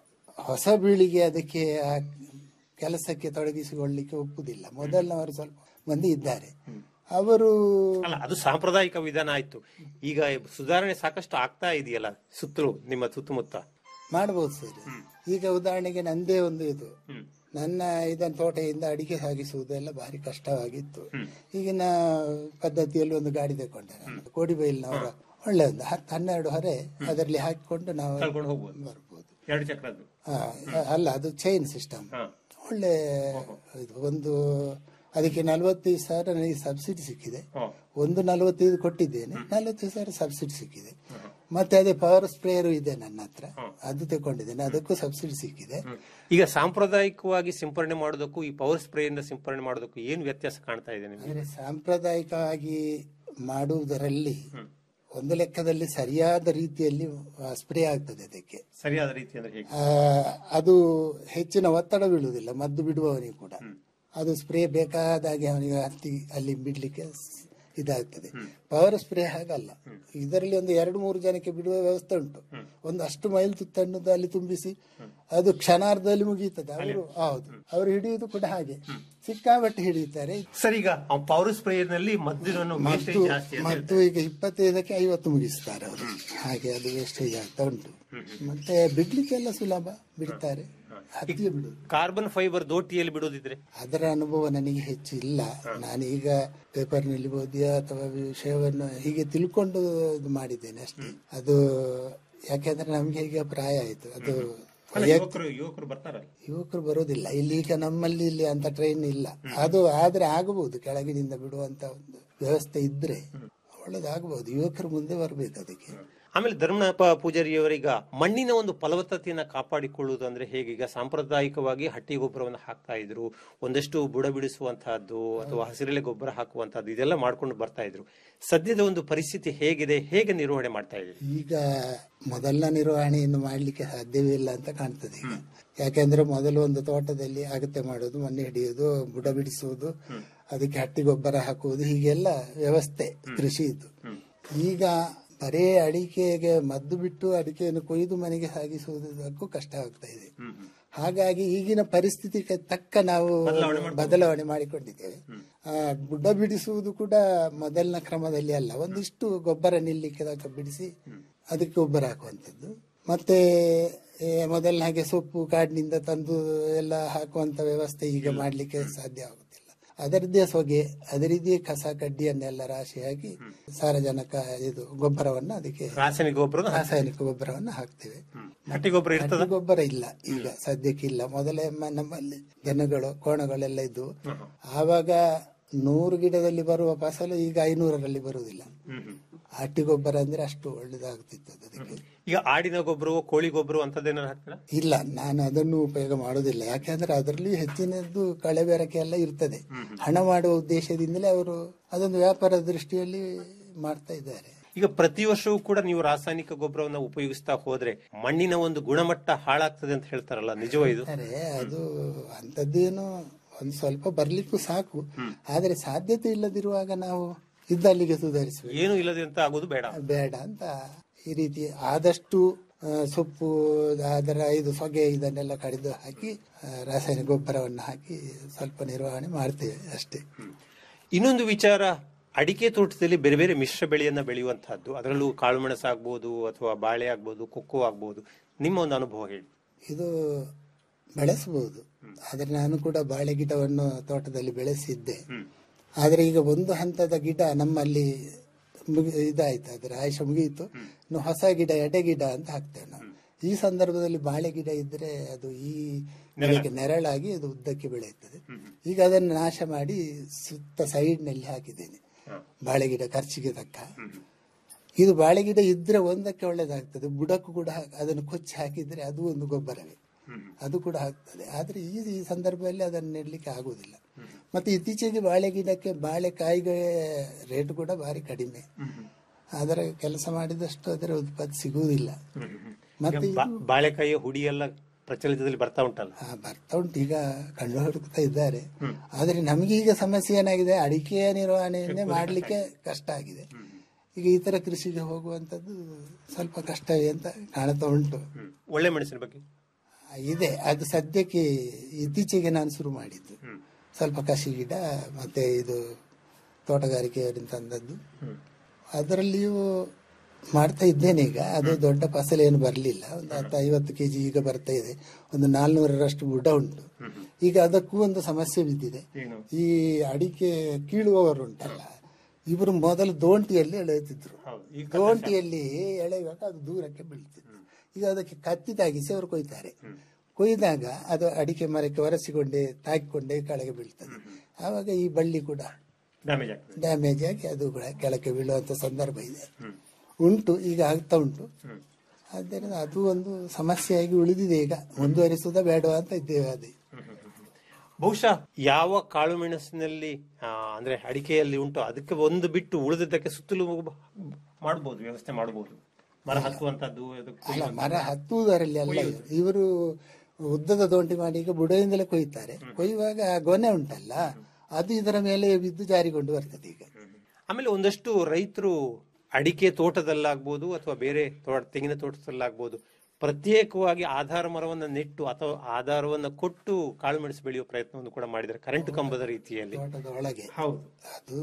ಹೊಸ ಪೀಳಿಗೆ ಅದಕ್ಕೆ ಆ ಕೆಲಸಕ್ಕೆ ತೊಡಗಿಸಿಕೊಳ್ಳಿಕ್ಕೆ ಒಪ್ಪುದಿಲ್ಲ ಮೊದಲಿನವರು ಸ್ವಲ್ಪ ಮಂದಿ ಇದ್ದಾರೆ ಅವರು ಅಲ್ಲ ಅದು ಸಾಂಪ್ರದಾಯಿಕ ವಿಧಾನ ಆಯ್ತು ಈಗ ಸುಧಾರಣೆ ಸಾಕಷ್ಟು ಆಗ್ತಾ ಇದೆಯಲ್ಲ ಸುತ್ತಲೂ ನಿಮ್ಮ ಸುತ್ತಮುತ್ತ ಮಾಡಬಹುದು ಸರ್ ಈಗ ಉದಾಹರಣೆಗೆ ನಂದೇ ಒಂದು ಇದು ನನ್ನ ಇದನ್ನ ತೋಟದಿಂದ ಅಡಿಕೆ ಸಾಗಿಸುವುದೆಲ್ಲ ಭಾರಿ ಕಷ್ಟವಾಗಿತ್ತು ಈಗಿನ ಪದ್ಧತಿಯಲ್ಲಿ ಒಂದು ಗಾಡಿ ತಗೊಂಡೆ ನಾನು ಕೋಡಿಬೈಲ್ನವರ ಒಳ್ಳೆ ಒಂದು ಹತ್ತು ಹನ್ನೆರಡು ಹೊರೆ ಅದರಲ್ಲಿ ಹಾಕಿಕೊಂಡು ನಾವು ಕಳ್ಕೊಂಡು ಹೋಗ್ಬೋದು ಬರ್ಬೋದು ಎರಡು ಚಕ್ರದ್ದು ಆ, ಅಲ್ಲ ಅದು ಚೈನ್ ಸಿಸ್ಟಮ್ ಒಳ್ಳೆ ಇದು ಒಂದು ಅದಕ್ಕೆ ನಲವತ್ತೈದು ಸಾವಿರ ನನಗೆ ಸಬ್ಸಿಡಿ ಸಿಕ್ಕಿದೆ ಒಂದು ನಲವತ್ತೈದು ಕೊಟ್ಟಿದ್ದೇನೆ ನಲವತ್ತೈದು ಸಾವಿರ ಸಬ್ಸಿಡಿ ಸಿಕ್ಕಿದೆ ಮತ್ತೆ ಅದೇ ಪವರ್ ಸ್ಪ್ರೇಯರು ಇದೆ ನನ್ನ ಹತ್ರ ಅದು ತಗೊಂಡಿದ್ದೇನೆ ಅದಕ್ಕೂ ಸಬ್ಸಿಡಿ ಸಿಕ್ಕಿದೆ ಈಗ ಸಾಂಪ್ರದಾಯಿಕವಾಗಿ ಸಿಂಪರಣೆ ಮಾಡೋದಕ್ಕೂ ಈ ಪವರ್ ಸ್ಪ್ರೇಯಿಂದ ಸಿಂಪರಣೆ ಮಾಡೋದಕ್ಕೂ ಏನು ವ್ಯತ್ಯಾಸ ಕಾಣ್ತಾ ಇದೆ ನಿಮಗೆ ಅಂದ್ರೆ ಸಾಂಪ್ರದಾಯಿಕವಾಗಿ ಮಾಡುವುದರಲ್ಲಿ ಒಂದು ಲೆಕ್ಕದಲ್ಲಿ ಸರಿಯಾದ ರೀತಿಯಲ್ಲಿ ಸ್ಪ್ರೇ ಆಗ್ತದೆ ಅದಕ್ಕೆ ಸರಿಯಾದ ರೀತಿ ಅಂದ್ರೆ ಹೇಗೆ ಆ, ಅದು ಹೆಚ್ಚಿನ ಒತ್ತಡ ಬೀಳುವುದಿಲ್ಲ ಮದ್ದು ಬಿಡುವವನಿಗೆ ಕೂಡ ಅದು ಸ್ಪ್ರೇ ಬೇಕಾದಾಗೆ ಅವನಿಗೆ ಹತ್ತಿ ಅಲ್ಲಿ ಬಿಡ್ಲಿಕ್ಕೆ ಸ್- ಇದಾಗ್ತದೆ ಪವರ್ ಸ್ಪ್ರೇ ಹಾಗಲ್ಲ ಇದರಲ್ಲಿ ಒಂದು ಎರಡು ಮೂರು ಜನಕ್ಕೆ ಬಿಡುವ ವ್ಯವಸ್ಥೆ ಉಂಟು ಒಂದು ಅಷ್ಟು ಮೈಲ್ ತುತ್ತಣ್ಣದ್ದು ಅಲ್ಲಿ ತುಂಬಿಸಿ ಅದು ಕ್ಷಣಾರ್ಧದಲ್ಲಿ ಮುಗೀತದೆ ಅವರು ಹೌದು ಅವರು ಹಿಡಿಯುವುದು ಕೂಡ ಹಾಗೆ ಸಿಕ್ಕಾಬಟ್ಟೆ ಹಿಡಿಯುತ್ತಾರೆ ಸರ್ ಈಗ ಪವರ್ ಸ್ಪ್ರೇಯರ್ನಲ್ಲಿ ಮದ್ದಿನ ಮತ್ತು ಮತ್ತು ಈಗ ಇಪ್ಪತ್ತೈದಕ್ಕೆ ಐವತ್ತು ಮುಗಿಸ್ತಾರೆ ಅವರು ಹಾಗೆ ಅದು ವೇಸ್ಟೇಜ್ ಆಗ್ತಾ ಉಂಟು ಮತ್ತೆ ಬಿಡ್ಲಿಕ್ಕೆಲ್ಲ ಸುಲಭ ಬಿಡ್ತಾರೆ ಹತ್ತಿಗೆ ಬಿಡುದು ಕಾರ್ಬನ್ ಫೈಬರ್ ದೋಟಿಯಲ್ಲಿ ಬಿಡೋದಿದ್ರೆ ಅದರ ಅನುಭವ ನನಗೆ ಹೆಚ್ಚು ಇಲ್ಲ ನಾನೀಗ ಪೇಪರ್ನಲ್ಲಿ ಓದಿಯ ಅಥವಾ ವಿಷಯವನ್ನು ಹೀಗೆ ತಿಳ್ಕೊಂಡು ಇದು ಮಾಡಿದ್ದೇನೆ ಅಷ್ಟೇ ಅದು ಯಾಕೆಂದ್ರೆ ನಮ್ಗೆ ಈಗ ಪ್ರಾಯ ಆಯ್ತು ಅದು ವೈಯಕ್ತಿಕ- ಯುವಕರು ಯುವಕರು ಬರ್ತಾರಲ್ಲ ಯುವಕರು ಬರೋದಿಲ್ಲ ಇಲ್ಲಿ ಈಗ ನಮ್ಮಲ್ಲಿ ಇಲ್ಲಿ ಅಂತ ಟ್ರೈನ್ ಇಲ್ಲ ಅದು ಆದ್ರೆ ಆಗಬಹುದು ಕೆಳಗಿನಿಂದ ಬಿಡುವಂತ ಒಂದು ವ್ಯವಸ್ಥೆ ಇದ್ರೆ ಒಳ್ಳೇದಾಗಬಹುದು ಯುವಕರು ಮುಂದೆ ಬರಬೇಕು ಅದಕ್ಕೆ ಆಮೇಲೆ ಧರ್ಮಪ್ಪ ಪೂಜಾರಿಯವರೀಗ ಮಣ್ಣಿನ ಒಂದು ಫಲವತ್ತತೆಯನ್ನ ಕಾಪಾಡಿಕೊಳ್ಳುವುದು ಅಂದ್ರೆ ಹೇಗೆ ಈಗ ಸಾಂಪ್ರದಾಯಿಕವಾಗಿ ಹಟ್ಟಿ ಗೊಬ್ಬರವನ್ನು ಹಾಕ್ತಾ ಇದ್ರು ಒಂದಷ್ಟು ಬುಡ ಬಿಡಿಸುವಂತಹದ್ದು ಅಥವಾ ಹಸಿರೆಲೆ ಗೊಬ್ಬರ ಹಾಕುವಂತಹದ್ದು ಇದೆಲ್ಲ ಮಾಡ್ಕೊಂಡು ಬರ್ತಾ ಇದ್ರು ಸದ್ಯದ ಒಂದು ಪರಿಸ್ಥಿತಿ ಹೇಗಿದೆ ಹೇಗೆ ನಿರ್ವಹಣೆ ಮಾಡ್ತಾ ಇದ್ದೀರಿ ಈಗ ಮೊದಲನ ನಿರ್ವಹಣೆಯನ್ನು ಮಾಡಲಿಕ್ಕೆ ಸಾಧ್ಯವೇ ಇಲ್ಲ ಅಂತ ಕಾಣ್ತದೆ ಈಗ ಯಾಕೆಂದ್ರೆ ಮೊದಲು ಒಂದು ತೋಟದಲ್ಲಿ ಅಗತ್ಯ ಮಾಡೋದು ಮಣ್ಣು ಹಿಡಿಯೋದು ಬುಡ ಬಿಡಿಸುವುದು ಅದಕ್ಕೆ ಹಟ್ಟಿ ಗೊಬ್ಬರ ಹಾಕುವುದು ಹೀಗೆಲ್ಲ ವ್ಯವಸ್ಥೆ ಕೃಷಿ ಇದು ಈಗ ಬರೇ ಅಡಿಕೆಗೆ ಮದ್ದು ಬಿಟ್ಟು ಅಡಿಕೆಯನ್ನು ಕೊಯ್ದು ಮನೆಗೆ ಸಾಗಿಸುವುದಕ್ಕೂ ಕಷ್ಟ ಆಗ್ತಾ ಇದೆ ಹಾಗಾಗಿ ಈಗಿನ ಪರಿಸ್ಥಿತಿಗೆ ತಕ್ಕ ನಾವು ಬದಲಾವಣೆ ಮಾಡಿಕೊಂಡಿದ್ದೇವೆ ಆ, ಬುಡ ಬಿಡಿಸುವುದು ಕೂಡ ಮೊದಲಿನ ಕ್ರಮದಲ್ಲಿ ಅಲ್ಲ ಒಂದಿಷ್ಟು ಗೊಬ್ಬರ ನಿಲ್ಲಿಕ್ಕೆ ತನಕ ಬಿಡಿಸಿ ಅದಕ್ಕೆ ಗೊಬ್ಬರ ಹಾಕುವಂಥದ್ದು ಮತ್ತೆ ಏ, ಮೊದಲಿನ ಹಾಗೆ ಸೊಪ್ಪು ಕಾಡಿನಿಂದ ತಂದು ಎಲ್ಲ ಹಾಕುವಂತ ವ್ಯವಸ್ಥೆ ಈಗ ಮಾಡ್ಲಿಕ್ಕೆ ಸಾಧ್ಯ ಆಗುತ್ತಿಲ್ಲ ಅದರದ್ದೇ ಸೊಗೆ ಅದರದ್ದೇ ಕಸ ಕಡ್ಡಿಯನ್ನೆಲ್ಲ ರಾಶಿ ಹಾಕಿ ಸಾರಜನಕ ಇದು ಗೊಬ್ಬರವನ್ನ ಅದಕ್ಕೆ ರಾಸಾಯನಿಕ ಗೊಬ್ಬರ ರಾಸಾಯನಿಕ ಗೊಬ್ಬರವನ್ನ ಹಾಕ್ತೇವೆ ಹಟ್ಟಿ ಗೊಬ್ಬರ ಇರ್ತದ ಹಟ್ಟಿ ಗೊಬ್ಬರ ಇಲ್ಲ ಈಗ ಸದ್ಯಕ್ಕೆ ಇಲ್ಲ ಮೊದಲೇ ಮ- ನಮ್ಮಲ್ಲಿ ಜನಗಳು ಕೋಣಗಳೆಲ್ಲ ಇದ್ದು ಆವಾಗ ನೂರು ಗಿಡದಲ್ಲಿ ಬರುವ ಫಸಲು ಈಗ ಐನೂರರಲ್ಲಿ ಬರುವುದಿಲ್ಲ ಹಟ್ಟಿ ಗೊಬ್ಬರ ಅಂದ್ರೆ ಅಷ್ಟು ಒಳ್ಳೇದಾಗ್ತಿತ್ತು ಅದಕ್ಕೆ ಈಗ ಆಡಿನ ಗೊಬ್ಬರವೋ ಕೋಳಿ ಗೊಬ್ಬರ ಅಂತದೇನಾರು ಹಾಕ್ತೀರಾ ಇಲ್ಲ ನಾನು ಅದನ್ನು ಉಪಯೋಗ ಮಾಡೋದಿಲ್ಲ ಯಾಕೆಂದ್ರೆ ಅದರಲ್ಲಿ ಹೆಚ್ಚಿನದ್ದು ಕಳೆ ಬೆರಕೆ ಎಲ್ಲ ಇರ್ತದೆ ಹಣ ಮಾಡುವ ಉದ್ದೇಶದಿಂದಲೇ ಅವರು ಅದೊಂದು ವ್ಯಾಪಾರ ದೃಷ್ಟಿಯಲ್ಲಿ ಮಾಡ್ತಾ ಇದ್ದಾರೆ ಈಗ ಪ್ರತಿ ವರ್ಷವೂ ಕೂಡ ನೀವು ರಾಸಾಯನಿಕ ಗೊಬ್ಬರವನ್ನ ಉಪಯೋಗಿಸ್ತಾ ಹೋದ್ರೆ ಮಣ್ಣಿನ ಒಂದು ಗುಣಮಟ್ಟ ಹಾಳಾಗ್ತದೆ ಅಂತ ಹೇಳ್ತಾರಲ್ಲ ನಿಜವೋ ಇದು ಅರೆ ಅದು ಅಂತದ್ದೇನು ಒಂದು ಸ್ವಲ್ಪ ಬರ್ಲಿಕ್ಕೂ ಸಾಕು ಆದ್ರೆ ಸಾಧ್ಯತೆ ಇಲ್ಲದಿರುವಾಗ ನಾವು ಇದ್ದಲ್ಲಿಗೆ ಸುಧಾರಿಸಬೇಕು ಏನು ಇಲ್ಲದೆ ಅಂತ ಆಗೋದು ಬೇಡ ಬೇಡ ಅಂತ ಈ ರೀತಿ ಆದಷ್ಟು ಆ, ಸೊಪ್ಪು ಅದರ ಇದು ಸೊಗೆ ಇದನ್ನೆಲ್ಲ ಕಡಿದು ಹಾಕಿ ಆ, ರಾಸಾಯನಿಕ ಗೊಬ್ಬರವನ್ನು ಹಾಕಿ ಸ್ವಲ್ಪ ನಿರ್ವಹಣೆ ಮಾಡ್ತೇವೆ ಅಷ್ಟೇ ಇನ್ನೊಂದು ವಿಚಾರ ಅಡಿಕೆ ತೋಟದಲ್ಲಿ ಬೇರೆ ಬೇರೆ ಮಿಶ್ರ ಬೆಳೆಯನ್ನ ಬೆಳೆಯುವಂತಹದ್ದು ಅದರಲ್ಲೂ ಕಾಳುಮೆಣಸು ಆಗ್ಬೋದು ಅಥವಾ ಬಾಳೆ ಆಗ್ಬೋದು ಕೊಕ್ಕೋ ಆಗ್ಬೋದು ನಿಮ್ಮ ಒಂದು ಅನುಭವ ಹೇಳಿ ಇದು ಬೆಳೆಸಬಹುದು ಆದ್ರೆ ನಾನು ಕೂಡ ಬಾಳೆ ಗಿಡವನ್ನು ತೋಟದಲ್ಲಿ ಬೆಳೆಸಿದ್ದೆ ಆದ್ರೆ ಈಗ ಒಂದು ಹಂತದ ಗಿಡ ನಮ್ಮಲ್ಲಿ ಮುಗಿ- ಇದಾಯ್ತು ಅದರ ಆಯುಷ ಮುಗಿಯಿತು ಇನ್ನು ಹೊಸ ಗಿಡ ಎಡೆ ಗಿಡ ಅಂತ ಹಾಕ್ತೇವೆ ನಾವು ಈ ಸಂದರ್ಭದಲ್ಲಿ ಬಾಳೆ ಗಿಡ ಇದ್ರೆ ಅದು ಈ ನೆಲಕ್ಕೆ ನೆರಳಾಗಿ ಅದು ಉದ್ದಕ್ಕೆ ಬೆಳೆಯುತ್ತದೆ ಈಗ ಅದನ್ನು ನಾಶ ಮಾಡಿ ಸುತ್ತ ಸೈಡ್ ನಲ್ಲಿ ಹಾಕಿದ್ದೇನೆ ಬಾಳೆ ಗಿಡ ಖರ್ಚಿಗೆ ತಕ್ಕ ಇದು ಬಾಳೆ ಗಿಡ ಇದ್ರೆ ಒಂದಕ್ಕೆ ಒಳ್ಳೇದಾಗ್ತದೆ ಬುಡಕ್ಕೂ ಕೂಡ ಹಾಕ್- ಅದನ್ನು ಕೊಚ್ಚಿ ಹಾಕಿದ್ರೆ ಅದು ಒಂದು ಗೊಬ್ಬರವೇ ಅದು ಕೂಡ ಆಗ್ತದೆ ಆದ್ರೆ ಈ ಈ ಸಂದರ್ಭದಲ್ಲಿ ಅದನ್ನು ನೆಡ್ಲಿಕ್ಕೆ ಆಗುವುದಿಲ್ಲ ಮತ್ತೆ ಇತ್ತೀಚೆಗೆ ಬಾಳೆ ಗಿಡಕ್ಕೆ ಬಾಳೆಕಾಯಿಗೆ ರೇಟ್ ಕೂಡ ಭಾರಿ ಕಡಿಮೆ ಅದರ ಕೆಲಸ ಮಾಡಿದಷ್ಟು ಅದರ ಉತ್ಪತ್ತಿ ಸಿಗುವುದಿಲ್ಲ ಮತ್ತೆ ಬಾ- ಬಾಳೆಕಾಯಿಯ ಹುಡಿ ಎಲ್ಲ ಪ್ರಚಲಿತದಲ್ಲಿ ಬರ್ತಾ ಉಂಟಲ್ಲ ಆ, ಬರ್ತಾ ಉಂಟು ಈಗ ಕಂಡು ಹುಡುಕ್ತಾ ಇದ್ದಾರೆ ಆದ್ರೆ ನಮಗೆ ಈಗ ಸಮಸ್ಯೆ ಏನಾಗಿದೆ ಅಡಿಕೆಯ ನಿರ್ವಹಣೆಯನ್ನೇ ಮಾಡ್ಲಿಕ್ಕೆ ಕಷ್ಟ ಆಗಿದೆ ಈಗ ಈ ತರ ಕೃಷಿಗೆ ಹೋಗುವಂತದ್ದು ಸ್ವಲ್ಪ ಕಷ್ಟವೇ ಅಂತ ಕಾಣ್ತಾ ಉಂಟು ಒಳ್ಳೆ ಮೆಣಸಿನ ಬಗ್ಗೆ ಇದೆ ಅದು ಸದ್ಯಕ್ಕೆ ಇತ್ತೀಚೆಗೆ ನಾನು ಶುರು ಮಾಡಿದ್ದು ಸ್ವಲ್ಪ ಕಸಿ ಗಿಡ ಮತ್ತೆ ಇದು ತೋಟಗಾರಿಕೆಯವರಿಂದ ತಂದದ್ದು ಅದರಲ್ಲಿಯೂ ಮಾಡ್ತಾ ಇದ್ದೇನೆ ಈಗ ಅದು ದೊಡ್ಡ ಫಸಲು ಏನು ಬರಲಿಲ್ಲ ಒಂದು ಹತ್ತು ಐವತ್ತು ಕೆ ಜಿ ಈಗ ಬರ್ತಾ ಇದೆ ಒಂದು ನಾಲ್ನೂರರಷ್ಟು ಬುಡ ಉಂಟು ಈಗ ಅದಕ್ಕೂ ಒಂದು ಸಮಸ್ಯೆ ಬಿದ್ದಿದೆ ಈ ಅಡಿಕೆ ಕೀಳುವವರು ಉಂಟಲ್ಲ ಇವರು ಮೊದಲು ದೋಂಟಿಯಲ್ಲಿ ಎಳೆಯುತ್ತಿದ್ರು ದೋಂಟಿಯಲ್ಲಿ ಎಳೆಯುವಾಗ ಅದು ದೂರಕ್ಕೆ ಬೀಳ್ತಿತ್ತು ಈಗ ಅದಕ್ಕೆ ಕತ್ತಿ ತಾಗಿಸಿ ಅವರು ಕೊಯ್ತಾರೆ ಕೊಯ್ದಾಗ ಅದು ಅಡಿಕೆ ಮರಕ್ಕೆ ಒರೆಸಿಕೊಂಡೇ ತಾಕಿಕೊಂಡೇ ಕೆಳಗೆ ಬೀಳ್ತದೆ ಆವಾಗ ಈ ಬಳ್ಳಿ ಕೂಡ ಡ್ಯಾಮೇಜ್ ಆಗ್ತದೆ ಡ್ಯಾಮೇಜ್ ಆಗಿ ಅದು ಕೂಡ ಕೆಳಕ್ಕೆ ಬೀಳುವಂತ ಸಂದರ್ಭ ಇದೆ ಉಂಟು ಈಗ ಆಗ್ತಾ ಉಂಟು ಆದ್ದರಿಂದ ಅದು ಒಂದು ಸಮಸ್ಯೆಯಾಗಿ ಉಳಿದಿದೆ ಈಗ ಮುಂದುವರಿಸುವುದ ಬೇಡವಾ ಅಂತ ಇದ್ದೇವೆ ಅದೇ ಬಹುಶಃ ಯಾವ ಕಾಳು ಮೆಣಸಿನಲ್ಲಿ ಆ, ಅಂದ್ರೆ ಅಡಿಕೆಯಲ್ಲಿ ಉಂಟು ಅದಕ್ಕೆ ಒಂದು ಬಿಟ್ಟು ಉಳಿದಿದ್ದಕ್ಕೆ ಸುತ್ತಲೂ ಮಾಡಬಹುದು ವ್ಯವಸ್ಥೆ ಮಾಡಬಹುದು ಮರ ಹತ್ತುವಂತದ್ದು ಅದು ಅಲ್ಲ ಮರ ಹತ್ತುವುದರಲ್ಲಿ ಅಲ್ಲ ಇವರು ಉದ್ದದ ದೋಂಟಿ ಮಾಡಿ ಈಗ ಬುಡದಿಂದಲೇ ಕೊಯ್ತಾರೆ ಕೊಯ್ಯುವಾಗ ಆ ಗೊನೆ ಉಂಟಲ್ಲ ಅದು ಇದರ ಮೇಲೆ ಬಿದ್ದು ಜಾರಿಕೊಂಡು ಬರ್ತದೆ ಈಗ ಆಮೇಲೆ ಒಂದಷ್ಟು ರೈತರು ಅಡಿಕೆ ತೋಟದಲ್ಲಾಗ್ಬೋದು ಅಥವಾ ಬೇರೆ ತೋಟ ತೆಂಗಿನ ತೋಟದಲ್ಲಾಗ್ಬೋದು ಪ್ರತ್ಯೇಕವಾಗಿ ಆಧಾರ ಮರವನ್ನ ನೆಟ್ಟು ಅಥವಾ ಆಧಾರವನ್ನ ಕೊಟ್ಟು ಕಾಳು ಮೆಣಸು ಬೆಳೆಯುವ ಪ್ರಯತ್ನವನ್ನು ಕೂಡ ಮಾಡಿದ್ದಾರೆ ಕರೆಂಟ್ ಕಂಬದ ರೀತಿಯಲ್ಲಿ ತೋಟದ ಒಳಗೆ ಹೌದು ಅದು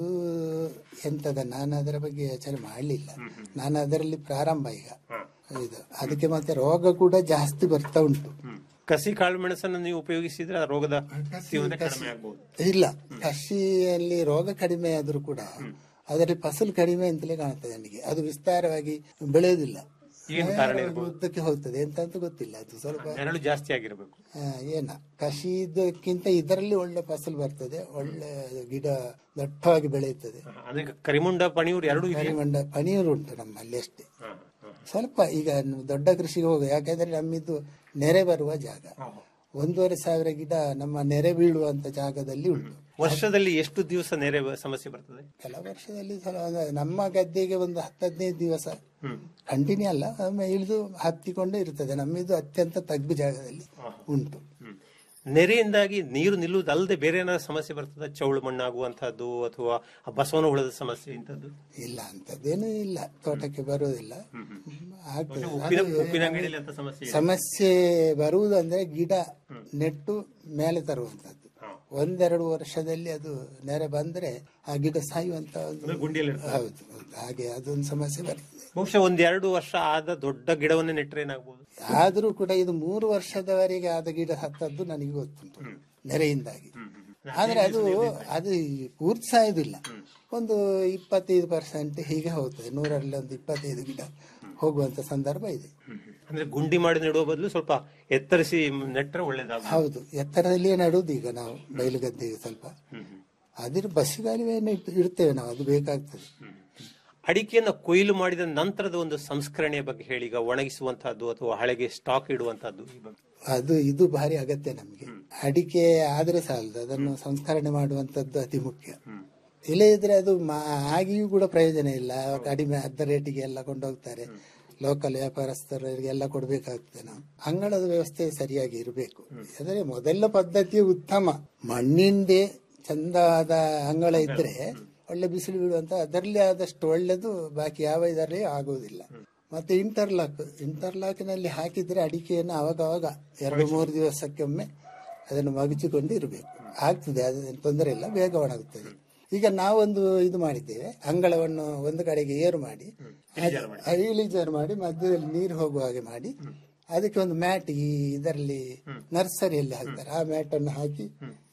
ಎಂತದ ನಾನು ಅದರ ಬಗ್ಗೆ ಯೋಚನೆ ಮಾಡಲಿಲ್ಲ ನಾನು ಅದರಲ್ಲಿ ಪ್ರಾರಂಭ ಈಗ ಇದು ಅದಕ್ಕೆ ಮತ್ತೆ ರೋಗ ಕೂಡ ಜಾಸ್ತಿ ಬರ್ತಾ ಉಂಟು ಕಸಿ ಕಾಳು ಮೆಣಸನ್ನು ನೀವು ಉಪಯೋಗಿಸಿದ್ರೆ ಆ ರೋಗದ ತೀವ್ರತೆ ಕಡಿಮೆ ಆಗ್ಬಹುದು ಇಲ್ಲ ಕೃಷಿಯಲ್ಲಿ ರೋಗ ಕಡಿಮೆ ಆದ್ರೂ ಕೂಡ ಅದರಲ್ಲಿ ಫಸಲು ಕಡಿಮೆ ಅಂತಲೇ ಕಾಣ್ತದೆ ನನಗೆ ಅದು ವಿಸ್ತಾರವಾಗಿ ಬೆಳೆಯುವುದಿಲ್ಲ ಏನು ಕಾರಣ ನೇರವಾಗಿ ಉದ್ದಕ್ಕೆ ಹೋಗ್ತದೆ ಎಂತ ಅಂತ ಗೊತ್ತಿಲ್ಲ ಅದು ಸ್ವಲ್ಪ ನೆರಳು ಜಾಸ್ತಿ ಆಗಿರಬೇಕು ಆ, ಏನ ಕೃಷಿದಕ್ಕಿಂತ ಇದರಲ್ಲಿ ಒಳ್ಳೆ ಫಸಲು ಬರ್ತದೆ ಒಳ್ಳೆ ಗಿಡ ದಟ್ಟವಾಗಿ ಬೆಳೆಯುತ್ತದೆ ಅಂದ್ರೆ ಕರಿಮುಂಡ ಪಣಿಯೂರು ಎರಡು ಇದೆ ಕರಿಮಂಡ ಪನೀರು ಉಂಟು ನಮ್ಮಲ್ಲಿ ಅಷ್ಟೇ ಸ್ವಲ್ಪ ಈಗ ನ- ದೊಡ್ಡ ಕೃಷಿಗೆ ಹೋಗುವ ಯಾಕಂದ್ರೆ ನಮ್ಮಿದು ನೆರೆ ಬರುವ ಜಾಗ ಒಂದೂವರೆ ಸಾವಿರ ಗಿಡ ನಮ್ಮ ನೆರೆ ಬೀಳುವಂತ ಜಾಗದಲ್ಲಿ ಉಂಟು ವರ್ಷದಲ್ಲಿ ಎಷ್ಟು ದಿವಸ ನೆರೆ ಸಮಸ್ಯೆ ಬರ್ತದೆ ಕೆಲ ವರ್ಷದಲ್ಲಿ ಸ್ವಲ್ಪ ಒಂದು ನಮ್ಮ ಗದ್ದೆಗೆ ಒಂದು ಹತ್ತು ಹದಿನೈದು ದಿವಸ ಕಂಟಿನ್ಯೂ ಅಲ್ಲ ಒಮ್ಮೆ ಇಳಿದು ಹತ್ತಿಕೊಂಡೇ ಇರ್ತದೆ ನಮ್ಮಿದು ಅತ್ಯಂತ ತಗ್ಗು ಜಾಗದಲ್ಲಿ ಉಂಟು ನೆರೆಯಿಂದಾಗಿ ನೀರು ನಿಲ್ಲುವುದಲ್ಲದೆ ಬೇರೆ ಏನಾದ್ರು ಸಮಸ್ಯೆ ಬರ್ತದೆ ಚೌಳು ಮಣ್ಣಾಗುವಂತಹದ್ದು ಅಥವಾ ಆ ಬಸವನ ಹುಳದ ಸಮಸ್ಯೆ ಇಂಥದ್ದು ಇಲ್ಲ ಅಂತದ್ದೇನೂ ಇಲ್ಲ ತೋಟಕ್ಕೆ ಬರುವುದಿಲ್ಲ ಆಗ್ತದೆ. ಉಪ್ಪಿನ ಅದು ಉಪ್ಪಿನ ಅಂಗಡಿಯಲ್ಲಿ ಅಂತ ಸಮಸ್ಯೆ ಇದೆ. ಸಮಸ್ಯೆ ಬರುವುದಂದ್ರೆ ಗಿಡ ನೆಟ್ಟು ಮೇಲೆ ತರುವಂತದ್ದು ಒಂದೆರಡು ವರ್ಷದಲ್ಲಿ ಅದು ನೆರೆ ಬಂದ್ರೆ ಆ ಗಿಡ ಸಾಯುವಂತ ಒಂದು ಗುಂಡಿಯಲ್ಲಿ ಹೌದು ಹೌದು. ಹಾಗೆ ಅದೊಂದು ಸಮಸ್ಯೆ ಬರ್ತದೆ ಬಹುಶಃ ಒಂದ್ ಎರಡು ವರ್ಷ ಆದ ದೊಡ್ಡ ಗಿಡವನ್ನೇ ನೆಟ್ಟರೆ ಏನಾಗ್ಬೋದು ಆದ್ರೂ ಕೂಡ ಇದು ಮೂರು ವರ್ಷದವರೆಗೆ ಆದ ಗಿಡ ಸತ್ತದ್ದು ನನಗೆ ಗೊತ್ತುಂಟು ನೆರೆಯಿಂದಾಗಿ ಆದ್ರೆ ಅದು ಅದು ಪೂರ್ತಿ ಸಾಯುದಿಲ್ಲ ಒಂದು ಇಪ್ಪತ್ತೈದು ಪರ್ಸೆಂಟ್ ಹೀಗೆ ಹೋಗ್ತದೆ ನೂರಲ್ಲಿ ಒಂದು ಇಪ್ಪತ್ತೈದು ಗಿಡ ಹೋಗುವಂತ ಸಂದರ್ಭ ಇದೆ ಅಂದ್ರೆ ಗುಂಡಿ ಮಾಡಿ ನೆಡುವ ಬದಲು ಸ್ವಲ್ಪ ಎತ್ತರಿಸಿ ನೆಟ್ಟರೆ ಒಳ್ಳೇದಾಗ ಹೌದು ಎತ್ತರದಲ್ಲಿಯೇ ನಡುವುದು ಈಗ ನಾವು ಬಯಲುಗದ್ದೆಗೆ ಸ್ವಲ್ಪ ಅದ್ರ ಬಸ್ಸಿಗಾಲಿವೆ ಇಡ್ತೇವೆ ನಾವು ಅದು ಬೇಕಾಗ್ತದೆ ಅಡಿಕೆಯನ್ನ ಕೊಯ್ಲು ಮಾಡಿದ ನಂತರದ ಒಂದು ಸಂಸ್ಕರಣೆಯ ಬಗ್ಗೆ ಹೇಳಿ ಈಗ ಒಣಗಿಸುವಂತಹದ್ದು ಅಥವಾ ಹಳೆಗೆ ಸ್ಟಾಕ್ ಇಡುವಂತಹದ್ದು ಈ ಬಗ್ಗೆ ಅದು ಇದು ಭಾರಿ ಅಗತ್ಯ ನಮಗೆ ಅಡಿಕೆ ಆದ್ರೆ ಸಾಲದು ಅದನ್ನು ಸಂಸ್ಕರಣೆ ಮಾಡುವಂತದ್ದು ಅತಿ ಮುಖ್ಯ ಇಲ್ಲೇ ಇದ್ರೆ ಅದು ಮಾ- ಆಗಿಯೂ ಕೂಡ ಪ್ರಯೋಜನ ಇಲ್ಲ ಕಡಿಮೆ ಅರ್ಧ ರೇಟಿಗೆ ಎಲ್ಲ ಕೊಂಡೋಗ್ತಾರೆ ಲೋಕಲ್ ವ್ಯಾಪಾರಸ್ಥರಿಗೆ ಎಲ್ಲ ಕೊಡ್ಬೇಕಾಗ್ತದೆ ನಾವು ಅಂಗಳದ ವ್ಯವಸ್ಥೆ ಸರಿಯಾಗಿ ಇರಬೇಕು ಆದರೆ ಮೊದಲ ಪದ್ಧತಿ ಉತ್ತಮ ಮಣ್ಣಿಂದೇ ಚಂದಾದ ಅಂಗಳ ಇದ್ರೆ ಒಳ್ಳೆ ಬಿಸಿಲು ಬೀಳುವಂತ ಅದರಲ್ಲಿ ಆದಷ್ಟು ಒಳ್ಳೆದು ಬಾಕಿ ಯಾವ ಇದರಲ್ಲಿ ಆಗುವುದಿಲ್ಲ ಮತ್ತೆ ಇಂಟರ್ಲಾಕ್ ಇಂಟರ್ಲಾಕ್ನಲ್ಲಿ ಹಾಕಿದ್ರೆ ಅಡಿಕೆಯನ್ನು ಅವಾಗವಾಗ ಎರಡು ಮೂರು ದಿವಸಕ್ಕೊಮ್ಮೆ ಅದನ್ನು ಮಗುಚಿಕೊಂಡು ಇರಬೇಕು ಆಗ್ತದೆ ಅದೇನು ತೊಂದರೆ ಇಲ್ಲ ಬೇಗ ಒಣಗುತ್ತದೆ ಈಗ ನಾವೊಂದು ಇದು ಮಾಡಿದ್ದೇವೆ ಅಂಗಳವನ್ನು ಒಂದು ಕಡೆಗೆ ಏರು ಮಾಡಿ ಅದು- ಇಳಿಜಾರು ಮಾಡಿ ಮಧ್ಯದಲ್ಲಿ ನೀರು ಹೋಗುವ ಹಾಗೆ ಮಾಡಿ ಅದಕ್ಕೆ ಒಂದು ಮ್ಯಾಟ್ ಈ ಇದರಲ್ಲಿ ನರ್ಸರಿಯಲ್ಲಿ ಹಾಕ್ತಾರೆ ಆ ಮ್ಯಾಟ್ ಅನ್ನು ಹಾಕಿ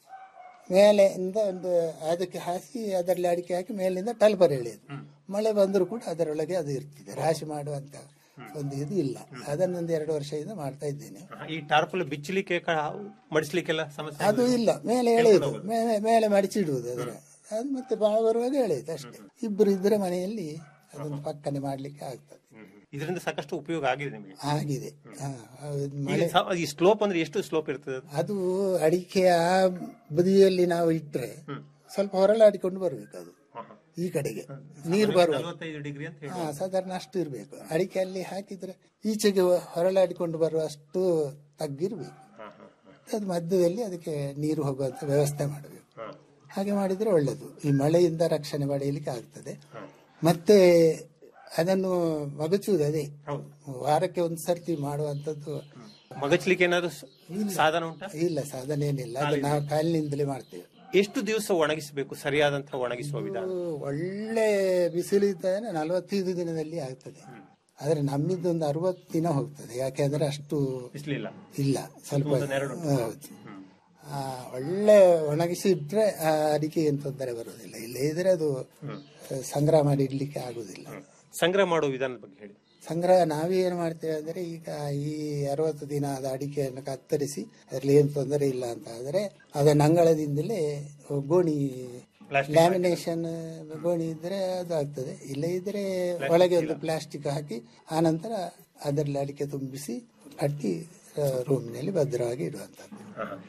ಮೇಲೆಯಿಂದ ಒಂದು ಅದಕ್ಕೆ ಹಾಕಿ ಅದರಲ್ಲಿ ಅಡಿಕೆ ಹಾಕಿ ಮೇಲಿಂದ ಟಲ್ಪರ್ ಎಳೆಯೋದು ಮಳೆ ಬಂದರೂ ಕೂಡ ಅದರೊಳಗೆ ಅದು ಇರ್ತಿದೆ ರಾಶಿ ಮಾಡುವಂತ ಒಂದು ಇದು ಇಲ್ಲ ಅದನ್ನೊಂದು ಎರಡು ವರ್ಷದಿಂದ ಮಾಡ್ತಾ ಇದ್ದೇನೆ ಈ ಟಾರ್ಪಲ್ ಬಿಚ್ಚಲಿಕ್ಕೆ ಕ- ಮಡಿಸ್ಲಿಕ್ಕೆಲ್ಲ ಸಮಸ್ಯೆ ಅದು ಇಲ್ಲ ಮೇಲೆ ಎಳೆಯುದು ಮೇಲೆ ಮೇಲೆ ಮಡಿಚಿಡುವುದು ಅದರ ಅದು ಮತ್ತೆ ಬಾಳ ಬರುವಾಗ ಎಳೆಯುತ್ತೆ ಅಷ್ಟೇ ಇಬ್ಬರು ಇದ್ರೆ ಮನೆಯಲ್ಲಿ ಅದೊಂದು ಪಕ್ಕನೆ ಮಾಡ್ಲಿಕ್ಕೆ ಆಗ್ತದೆ ಇದರಿಂದ ಸಾಕಷ್ಟು ಉಪಯೋಗ ಆಗಿದೆ ನಿಮಗೆ ಆಗಿದೆ ಹಾ, ಹೌದು, ಈಗ ಮಳೆ ಸ- ಈ ಸ್ಲೋಪ್ ಅಂದ್ರೆ ಎಷ್ಟು ಸ್ಲೋಪ್ ಇರ್ತದೆ ಅದು? ಅದು ಅಡಿಕೆಯ ಬದಿಯಲ್ಲಿ ನಾವು ಇಟ್ರೆ ಸ್ವಲ್ಪ ಹೊರಳಾಡಿಕೊಂಡು ಬರ್ಬೇಕು ಅದು ಈ ಕಡೆಗೆ ನೀರು ಬರುವ ನಲವತ್ತೈದು ಡಿಗ್ರಿ ಅಂತ ಹೇಳಿ ಹಾ ಸಾಧಾರಣ ಅಷ್ಟು ಇರಬೇಕು ಅಡಿಕೆ ಅಲ್ಲಿ ಹಾಕಿದ್ರೆ ಈಚೆಗೆ ಹೊರಳಾಡಿಕೊಂಡು ಬರುವಷ್ಟು ತಗ್ಗಿರ್ಬೇಕು ಅದು ಮಧ್ಯದಲ್ಲಿ ಅದಕ್ಕೆ ನೀರು ಹೋಗುವಂತ ವ್ಯವಸ್ಥೆ ಮಾಡಬೇಕು ಹಾಗೆ ಮಾಡಿದ್ರೆ ಒಳ್ಳೆಯದು ಈ ಮಳೆಯಿಂದ ರಕ್ಷಣೆ ಪಡೆಯಲಿಕ್ಕೆ ಆಗ್ತದೆ ಮತ್ತೆ ಅದನ್ನು ಮಗಚುವುದು ಅದೇ ವಾರಕ್ಕೆ ಒಂದು ಸರ್ತಿ ಮಾಡುವಂತದ್ದು ಮಗಚ್ಲಿಕ್ಕೆ ಏನಾದ್ರು ಸ- ಸಾಧನ ಉಂಟಾ ಇಲ್ಲ ಸಾಧನೆ ಏನಿಲ್ಲ ಅದು ನಾವು ಕಾಲಿನಿಂದಲೇ ಮಾಡ್ತೇವೆ ಎಷ್ಟು ದಿವಸ ಒಣಗಿಸಬೇಕು ಸರಿಯಾದಂತಹ ಒಣಗಿಸುವ ವಿಧಾನ ಅದು ಒಳ್ಳೆ ಬಿಸಿಲು ಇದ್ದರೆ ನಲವತ್ತೈದು ದಿನದಲ್ಲಿ ಆಗ್ತದೆ ಆದ್ರೆ ನಮ್ಮಿದ್ದೊಂದು ಅರವತ್ತು ದಿನ ಹೋಗ್ತದೆ ಯಾಕೆಂದ್ರೆ ಅಷ್ಟು ಬಿಸಿಲಿಲ್ಲ ಇಲ್ಲ ಸ್ವಲ್ಪ ಒಂದು ನೆರಳು ಉಂಟು. ಹೌದು. ಆ, ಒಳ್ಳೆ ಒಣಗಿಸಿ ಇಟ್ರೆ ಆ ಅಡಿಕೆ ಏನು ತೊಂದರೆ ಬರುವುದಿಲ್ಲ ಇಲ್ಲ ಇದ್ರೆ ಅದು ಸಂಗ್ರಹ ಮಾಡಿ ಇಡ್ಲಿಕ್ಕೆ ಆಗುದಿಲ್ಲ ಸಂಗ್ರಹ ಮಾಡುವ ವಿಧಾನದ ಬಗ್ಗೆ ಹೇಳಿ ಸಂಗ್ರಹ ನಾವೇನು ಮಾಡ್ತೇವೆ ಅಂದ್ರೆ ಈಗ ಈ ಅರವತ್ತು ದಿನ ಆದ ಅಡಿಕೆಯನ್ನು ಕತ್ತರಿಸಿ ಅದ್ರಲ್ಲಿ ಏನು ತೊಂದರೆ ಇಲ್ಲ ಅಂತ ಆದ್ರೆ ಅದನ್ನ ಅಂಗಳದಿಂದಲೇ ಗೋಣಿ ಲ್ಯಾಮಿನೇಷನ್ ಗೋಣಿ ಇದ್ರೆ ಅದು ಆಗ್ತದೆ ಇಲ್ಲ ಇದ್ರೆ ಒಳಗೆ ಒಂದು ಪ್ಲಾಸ್ಟಿಕ್ ಹಾಕಿ ಆನಂತರ ಅದರಲ್ಲಿ ಅಡಿಕೆ ತುಂಬಿಸಿ ಕಟ್ಟಿ ರೂಮಿನಲ್ಲಿ ಭದ್ರವಾಗಿ ಇಡುವಂತದ್ದು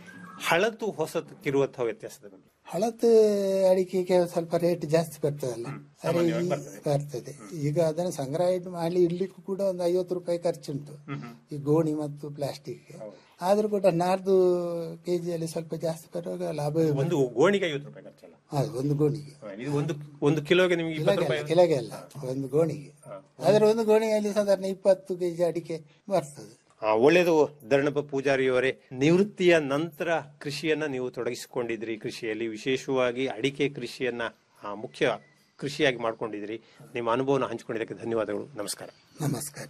ಹಳತು ಹೊಸತಕ್ಕಿರುವಂತಹ ವ್ಯತ್ಯಾಸದ ಬಗ್ಗೆ ಹಳತ್ತು ಅಡಿಕೆಗೆ ಸ್ವಲ್ಪ ರೇಟ್ ಜಾಸ್ತಿ ಬರ್ತದಲ್ಲ ಅರೆ ಈ ಬರ್ತದೆ ಈಗ ಅದನ್ನು ಸಂಗ್ರಹ ಇಟ್ಟು ಮಾಡಿ ಇಡ್ಲಿಕ್ಕೂ ಕೂಡ ಒಂದು ಐವತ್ತು ರೂಪಾಯಿ ಖರ್ಚುಂಟು ಈ ಗೋಣಿ ಮತ್ತು ಪ್ಲಾಸ್ಟಿಕ್ ಆದ್ರೂ ಕೂಡ ನಾರ್ದು ಕೆಜಿಯಲ್ಲಿ ಸ್ವಲ್ಪ ಜಾಸ್ತಿ ಬರುವಾಗ ಲಾಭ ಒಂದು ಗೋಣಿಗೆ ಐವತ್ತು ರೂಪಾಯಿ ಖರ್ಚಲ್ಲ ಹೌದು ಒಂದು ಗೋಣಿಗೆ ಇದು ಒಂದು ಒಂದು ಕಿಲೋಗೆ ನಿಮ್ಗೆ ಇಪ್ಪತ್ತು ಕಿಲಗೆ ರೂಪಾಯಿ ಅಲ್ಲ, ಕಿಲಗೆ ಅಲ್ಲ ಒಂದು ಗೋಣಿಗೆ ಆದ್ರೆ ಒಂದು ಗೋಣಿಯಲ್ಲಿ ಸಾಧಾರಣ ಇಪ್ಪತ್ತು ಕೆಜಿ ಅಡಿಕೆ ಬರ್ತದೆ ಆ, ಒಳ್ಳೆಯದು ಧರಣಪ್ಪ ಪೂಜಾರಿಯವರೇ ನಿವೃತ್ತಿಯ ನಂತರ ಕೃಷಿಯನ್ನ ನೀವು ತೊಡಗಿಸಿಕೊಂಡಿದ್ರಿ ಕೃಷಿಯಲ್ಲಿ ವಿಶೇಷವಾಗಿ ಅಡಿಕೆ ಕೃಷಿಯನ್ನ ಆ, ಮುಖ್ಯ ಕೃಷಿಯಾಗಿ ಮಾಡ್ಕೊಂಡಿದ್ರಿ ನಿಮ್ಮ ಅನುಭವನ ಹಂಚಿಕೊಂಡಿದ್ದಕ್ಕೆ ಧನ್ಯವಾದಗಳು ನಮಸ್ಕಾರ ನಮಸ್ಕಾರ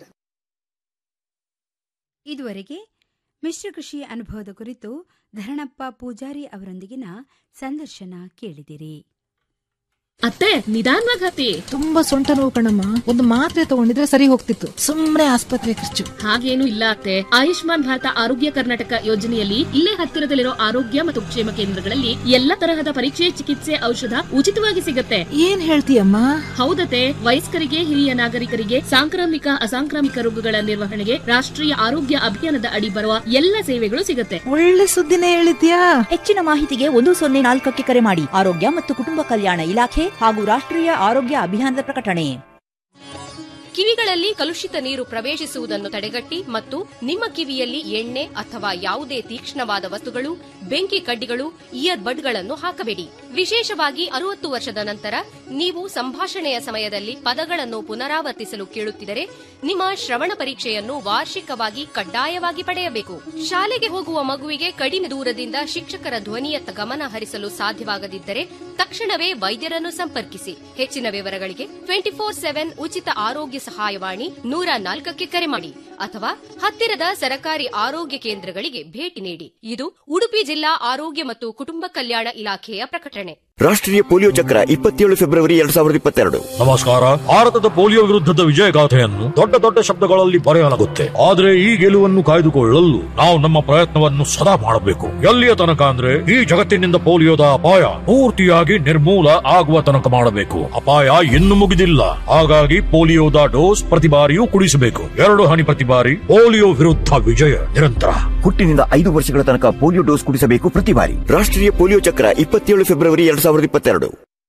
ಇದುವರೆಗೆ ಮಿಶ್ರ ಕೃಷಿ ಅನುಭವದ ಕುರಿತು ಧರಣಪ್ಪ ಪೂಜಾರಿ ಅವರೊಂದಿಗಿನ ಸಂದರ್ಶನ ಕೇಳಿದಿರಿ ಅತ್ತೆ ನಿಧಾನವಾಗಿ ಹತ್ತಿ ತುಂಬಾ ಸೊಂಟ ನೋವು ಕಣಮ್ಮ ಒಂದು ಮಾತ್ರೆ ತಗೊಂಡಿದ್ರೆ ಸರಿ ಹೋಗ್ತಿತ್ತು ಸುಮ್ನೆ ಆಸ್ಪತ್ರೆ ಖರ್ಚು ಹಾಗೇನು ಇಲ್ಲ ಅತ್ತೆ ಆಯುಷ್ಮಾನ್ ಭಾರತ ಆರೋಗ್ಯ ಕರ್ನಾಟಕ ಯೋಜನೆಯಲ್ಲಿ ಇಲ್ಲೇ ಹತ್ತಿರದಲ್ಲಿರೋ ಆರೋಗ್ಯ ಮತ್ತು ಕ್ಷೇಮ ಕೇಂದ್ರಗಳಲ್ಲಿ ಎಲ್ಲ ತರಹದ ಪರೀಕ್ಷೆ ಚಿಕಿತ್ಸೆ ಔಷಧ ಉಚಿತವಾಗಿ ಸಿಗುತ್ತೆ ಏನ್ ಹೇಳ್ತೀಯಮ್ಮ ಹೌದತೆ ವಯಸ್ಕರಿಗೆ ಹಿರಿಯ ನಾಗರಿಕರಿಗೆ ಸಾಂಕ್ರಾಮಿಕ ಅಸಾಂಕ್ರಾಮಿಕ ರೋಗಗಳ ನಿರ್ವಹಣೆಗೆ ರಾಷ್ಟ್ರೀಯ ಆರೋಗ್ಯ ಅಭಿಯಾನದ ಅಡಿ ಬರುವ ಎಲ್ಲ ಸೇವೆಗಳು ಸಿಗುತ್ತೆ ಒಳ್ಳೆ ಸುದ್ದಿನೇ ಹೇಳಿದ್ಯಾ ಹೆಚ್ಚಿನ ಮಾಹಿತಿಗೆ ಒಂದು ಸೊನ್ನೆ ನಾಲ್ಕಕ್ಕೆ ಕರೆ ಮಾಡಿ ಆರೋಗ್ಯ ಮತ್ತು ಕುಟುಂಬ ಕಲ್ಯಾಣ ಇಲಾಖೆ ಹಾಗೂ ರಾಷ್ಟ್ರೀಯ ಆರೋಗ್ಯ ಅಭಿಯಾನದ ಪ್ರಕಟಣೆ ಕಿವಿಗಳಲ್ಲಿ ಕಲುಷಿತ ನೀರು ಪ್ರವೇಶಿಸುವುದನ್ನು ತಡೆಗಟ್ಟಿ ಮತ್ತು ನಿಮ್ಮ ಕಿವಿಯಲ್ಲಿ ಎಣ್ಣೆ ಅಥವಾ ಯಾವುದೇ ತೀಕ್ಷ್ಣವಾದ ವಸ್ತುಗಳು ಬೆಂಕಿ ಕಡ್ಡಿಗಳು ಇಯರ್ ಬಡ್ಗಳನ್ನು ಹಾಕಬೇಡಿ ವಿಶೇಷವಾಗಿ ಅರುವತ್ತು ವರ್ಷದ ನಂತರ ನೀವು ಸಂಭಾಷಣೆಯ ಸಮಯದಲ್ಲಿ ಪದಗಳನ್ನು ಪುನರಾವರ್ತಿಸಲು ಕೇಳುತ್ತಿದ್ದರೆ ನಿಮ್ಮ ಶ್ರವಣ ಪರೀಕ್ಷೆಯನ್ನು ವಾರ್ಷಿಕವಾಗಿ ಕಡ್ಡಾಯವಾಗಿ ಪಡೆಯಬೇಕು ಶಾಲೆಗೆ ಹೋಗುವ ಮಗುವಿಗೆ ಕಡಿಮೆ ದೂರದಿಂದ ಶಿಕ್ಷಕರ ಧ್ವನಿಯತ್ತ ಗಮನ ಹರಿಸಲು ಸಾಧ್ಯವಾಗದಿದ್ದರೆ ತಕ್ಷಣವೇ ವೈದ್ಯರನ್ನು ಸಂಪರ್ಕಿಸಿ ಹೆಚ್ಚಿನ ವಿವರಗಳಿಗೆ ಟ್ವೆಂಟಿ ಫೋರ್ ಸೆವೆನ್ ಉಚಿತ ಆರೋಗ್ಯ ಸಹಾಯವಾಣಿ ನೂರ ನಾಲ್ಕಕ್ಕೆ ಕರೆ ಮಾಡಿ ಅಥವಾ ಹತ್ತಿರದ ಸರಕಾರಿ ಆರೋಗ್ಯ ಕೇಂದ್ರಗಳಿಗೆ ಭೇಟಿ ನೀಡಿ ಇದು ಉಡುಪಿ ಜಿಲ್ಲಾ ಆರೋಗ್ಯ ಮತ್ತು ಕುಟುಂಬ ಕಲ್ಯಾಣ ಇಲಾಖೆಯ ಪ್ರಕಟಣೆ ರಾಷ್ಟ್ರೀಯ ಪೋಲಿಯೋ ಚಕ್ರ ಇಪ್ಪತ್ತೇಳು ಫೆಬ್ರವರಿ ಎರಡ್ ಸಾವಿರದ ಇಪ್ಪತ್ತೆರಡು ನಮಸ್ಕಾರ ಭಾರತದ ಪೋಲಿಯೋ ವಿರುದ್ಧದ ವಿಜಯಗಾಥೆಯನ್ನು ದೊಡ್ಡ ದೊಡ್ಡ ಶಬ್ದಗಳಲ್ಲಿ ಬರೆಯಲಾಗುತ್ತೆ ಆದರೆ ಈ ಗೆಲುವನ್ನು ಕಾಯ್ದುಕೊಳ್ಳಲು ನಾವು ನಮ್ಮ ಪ್ರಯತ್ನವನ್ನು ಸದಾ ಮಾಡಬೇಕು ಎಲ್ಲಿಯ ತನಕ ಅಂದ್ರೆ ಈ ಜಗತ್ತಿನಿಂದ ಪೋಲಿಯೋದ ಅಪಾಯ ಪೂರ್ತಿಯಾಗಿ ನಿರ್ಮೂಲ ಆಗುವ ತನಕ ಮಾಡಬೇಕು ಅಪಾಯ ಇನ್ನು ಮುಗಿದಿಲ್ಲ ಹಾಗಾಗಿ ಪೋಲಿಯೋದ ಡೋಸ್ ಪ್ರತಿ ಬಾರಿಯೂ ಕುಡಿಸಬೇಕು ಎರಡು ಹನಿ ಪ್ರತಿ ಬಾರಿ ಪೋಲಿಯೋ ವಿರುದ್ಧ ವಿಜಯ ನಿರಂತರ ಹುಟ್ಟಿನಿಂದ ಐದು ವರ್ಷಗಳ ತನಕ ಪೋಲಿಯೋ ಡೋಸ್ ಕುಡಿಸಬೇಕು ಪ್ರತಿ ಬಾರಿ ರಾಷ್ಟ್ರೀಯ ಪೋಲಿಯೋ ಚಕ್ರ ಇಪ್ಪತ್ತೇಳು ಫೆಬ್ರವರಿ ಎರಡ್ ಸಾವಿರದ ಇಪ್ಪತ್ತೆರಡು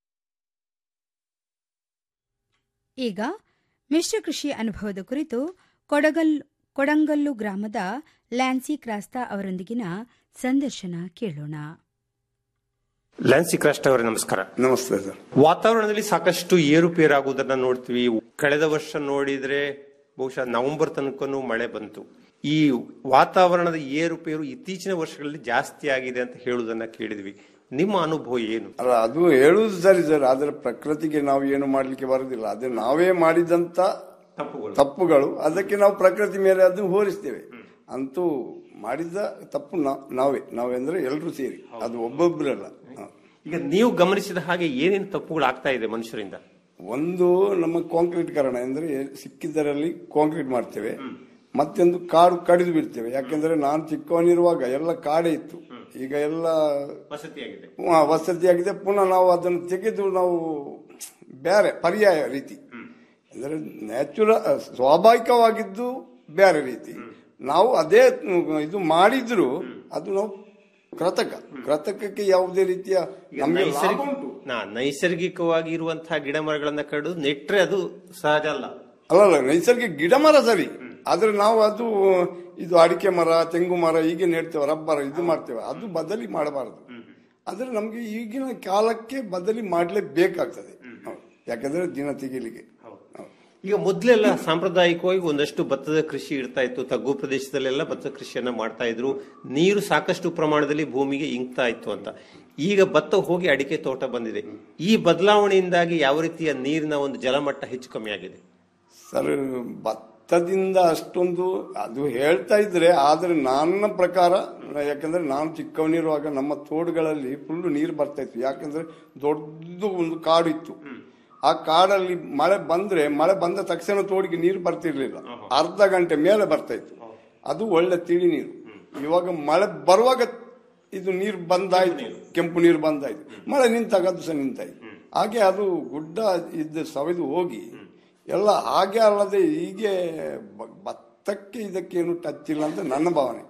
ಈಗ ಮಿಶ್ರ ಕೃಷಿ ಅನುಭವದ ಕುರಿತು ಕೊಡಗಲ್ ಕೊಡಂಗಲ್ಲು ಗ್ರಾಮದ ಲ್ಯಾನ್ಸಿ ಕ್ರಾಸ್ತಾ ಅವರೊಂದಿಗಿನ ಸಂದರ್ಶನ ಕೇಳೋಣ ಲ್ಯಾನ್ಸಿ ಕ್ರಾಸ್ಟ್ ಅವರೇ ನಮಸ್ಕಾರ ನಮಸ್ತೆ ಸರ್ ವಾತಾವರಣದಲ್ಲಿ ಸಾಕಷ್ಟು ಏರುಪೇರಾಗುವುದನ್ನ ನೋಡ್ತೀವಿ ಕಳೆದ ವರ್ಷ ನೋಡಿದ್ರೆ ಬಹುಶಃ ನವೆಂಬರ್ ತನಕನೂ ಮಳೆ ಬಂತು ಈ ವಾತಾವರಣದ ಏರುಪೇರು ಇತ್ತೀಚಿನ ವರ್ಷಗಳಲ್ಲಿ ಜಾಸ್ತಿ ಆಗಿದೆ ಅಂತ ಹೇಳುವುದನ್ನ ಕೇಳಿದ್ವಿ ನಿಮ್ಮ ಅನುಭವ ಏನು ಅಲ್ಲ ಅದು ಹೇಳುದು ಸರಿ ಸರ್ ಆದ್ರೆ ಪ್ರಕೃತಿಗೆ ನಾವು ಏನು ಮಾಡ್ಲಿಕ್ಕೆ ಬರುದಿಲ್ಲ ಅದು ನಾವೇ ಮಾಡಿದಂತ ತಪ್ಪುಗಳು ಅದಕ್ಕೆ ನಾವು ಪ್ರಕೃತಿ ಮೇಲೆ ಅದು ಹೋಲಿಸ್ತೇವೆ ಅಂತೂ ಮಾಡಿದ ತಪ್ಪು ನಾ- ನಾವೇ ನಾವೆಂದ್ರೆ ಎಲ್ಲರೂ ಸೇರಿ ಅದು ಒಬ್ಬೊಬ್ಬರಲ್ಲ ಹ. ಈಗ ನೀವು ಗಮನಿಸಿದ ಹಾಗೆ ಏನೇನು ತಪ್ಪುಗಳು ಆಗ್ತಾ ಇದೆ ಮನುಷ್ಯರಿಂದ ಒಂದು ನಮ್ಮ ಕಾಂಕ್ರೀಟ್ಕರಣ ಅಂದ್ರೆ ಸಿಕ್ಕಿದ್ದರಲ್ಲಿ ಕಾಂಕ್ರೀಟ್ ಮಾಡ್ತೇವೆ ಮತ್ತೊಂದು ಕಾಡು ಕಡಿದು ಬಿಡ್ತೇವೆ ಯಾಕೆಂದ್ರೆ ನಾನು ಚಿಕ್ಕವನಿರುವಾಗ ಎಲ್ಲ ಕಾಡೇ ಇತ್ತು ಈಗ ಎಲ್ಲ ವಸತಿಯಾಗಿದೆ ಆ, ವಸತಿಯಾಗಿದೆ ಪುನಃ ನಾವು ಅದನ್ನು ತೆಗೆದು ನಾವು ಬೇರೆ ಪರ್ಯಾಯ ರೀತಿ ಅಂದರೆ ನ್ಯಾಚುರಲ್ ಸ್ವಾಭಾವಿಕವಾಗಿದ್ದು ಬೇರೆ ರೀತಿ ನಾವು ಅದೇ ಇದು ಮಾಡಿದ್ರು ಅದು ನಾವು ಕೃತಕ ಕೃತಕಕ್ಕೆ ಯಾವುದೇ ರೀತಿಯ ಈಗ ನಮಗೆ ಲಾಭ ನೈಸರ್ಗಿಕ ಉಂಟು ನಾ ನೈಸರ್ಗಿಕವಾಗಿ ಇರುವಂತಹ ಗಿಡ ಮರಗಳನ್ನ ಕಡಿದು ನೆಟ್ರೆ ಅದು ಸಹಜ ಅಲ್ಲ ಅಲ್ಲಲ್ಲ ನೈಸರ್ಗಿಕ ಗಿಡ ಮರ ಸರಿ ಆದ್ರೆ ನಾವು ಅದು ಇದು ಅಡಿಕೆ ಮರ ತೆಂಗು ಮರ ಹೀಗೆ ನೆಡ್ತೇವೆ ರಬ್ಬರ್ ಇದು ಮಾಡ್ತೇವೆ ಅದು ಬದಲಿ ಮಾಡಬಾರದು ಆದ್ರೆ ನಮ್ಗೆ ಈಗಿನ ಕಾಲಕ್ಕೆ ಬದಲಿ ಮಾಡಲೇಬೇಕಾಗ್ತದೆ ಹೌದು. ಯಾಕಂದ್ರೆ ದಿನ ತೆಗಿಲಿಕ್ಕೆ ಈಗ ಮೊದಲೆಲ್ಲ ಸಾಂಪ್ರದಾಯಿಕವಾಗಿ ಒಂದಷ್ಟು ಭತ್ತದ ಕೃಷಿ ಇರ್ತಾ ಇತ್ತು ತಗ್ಗು ಪ್ರದೇಶದಲ್ಲೆಲ್ಲ ಭತ್ತದ ಕೃಷಿಯನ್ನ ಮಾಡ್ತಾ ಇದ್ರು ನೀರು ಸಾಕಷ್ಟು ಪ್ರಮಾಣದಲ್ಲಿ ಭೂಮಿಗೆ ಇಂಗ್ತಾ ಇತ್ತು ಅಂತ ಈಗ ಭತ್ತ ಹೋಗಿ ಅಡಿಕೆ ತೋಟ ಬಂದಿದೆ ಈ ಬದಲಾವಣೆಯಿಂದಾಗಿ ಯಾವ ರೀತಿಯ ನೀರಿನ ಒಂದು ಜಲಮಟ್ಟ ಹೆಚ್ಚು ಕಮ್ಮಿ ಆಗಿದೆ ಸರ್ ಭತ್ತದಿಂದ ಅಷ್ಟೊಂದು ಅದು ಹೇಳ್ತಾ ಇದ್ರೆ ಆದ್ರೆ ನನ್ನ ಪ್ರಕಾರ ಯಾಕಂದ್ರೆ ನಾನು ಚಿಕ್ಕವನಿರುವಾಗ ನಮ್ಮ ತೋಡುಗಳಲ್ಲಿ ಫುಲ್ ನೀರು ಬರ್ತಾ ಇತ್ತು ಯಾಕಂದ್ರೆ ದೊಡ್ಡ ಒಂದು ಕಾಡು ಇತ್ತು ಆ ಕಾಡಲ್ಲಿ ಮಳೆ ಬಂದ್ರೆ ಮಳೆ ಬಂದ ತಕ್ಷಣ ತೋಡಿಗೆ ನೀರು ಬರ್ತಿರ್ಲಿಲ್ಲ ಅರ್ಧ ಗಂಟೆ ಮೇಲೆ ಬರ್ತಾ ಇತ್ತು ಅದು ಒಳ್ಳೆ ತಿಳಿ ನೀರು ಇವಾಗ ಮಳೆ ಬರುವಾಗ ಇದು ನೀರು ಬಂದಾಯ್ತು ಕೆಂಪು ನೀರು ಬಂದಾಯ್ತು ಮಳೆ ನಿಂತಾಗ ಅದು ಸಹ ನಿಂತಾಯ್ತು ಹಾಗೆ ಅದು ಗುಡ್ಡ ಇದ್ದ ಸವೆದು ಹೋಗಿ ಎಲ್ಲ ಹಾಗೆ ಅಲ್ಲದೆ ಹೀಗೆ ಬ- ಭತ್ತಕ್ಕೆ ಇದಕ್ಕೇನು ಟಚ್ ಇಲ್ಲ ಅಂತ ನನ್ನ ಭಾವನೆ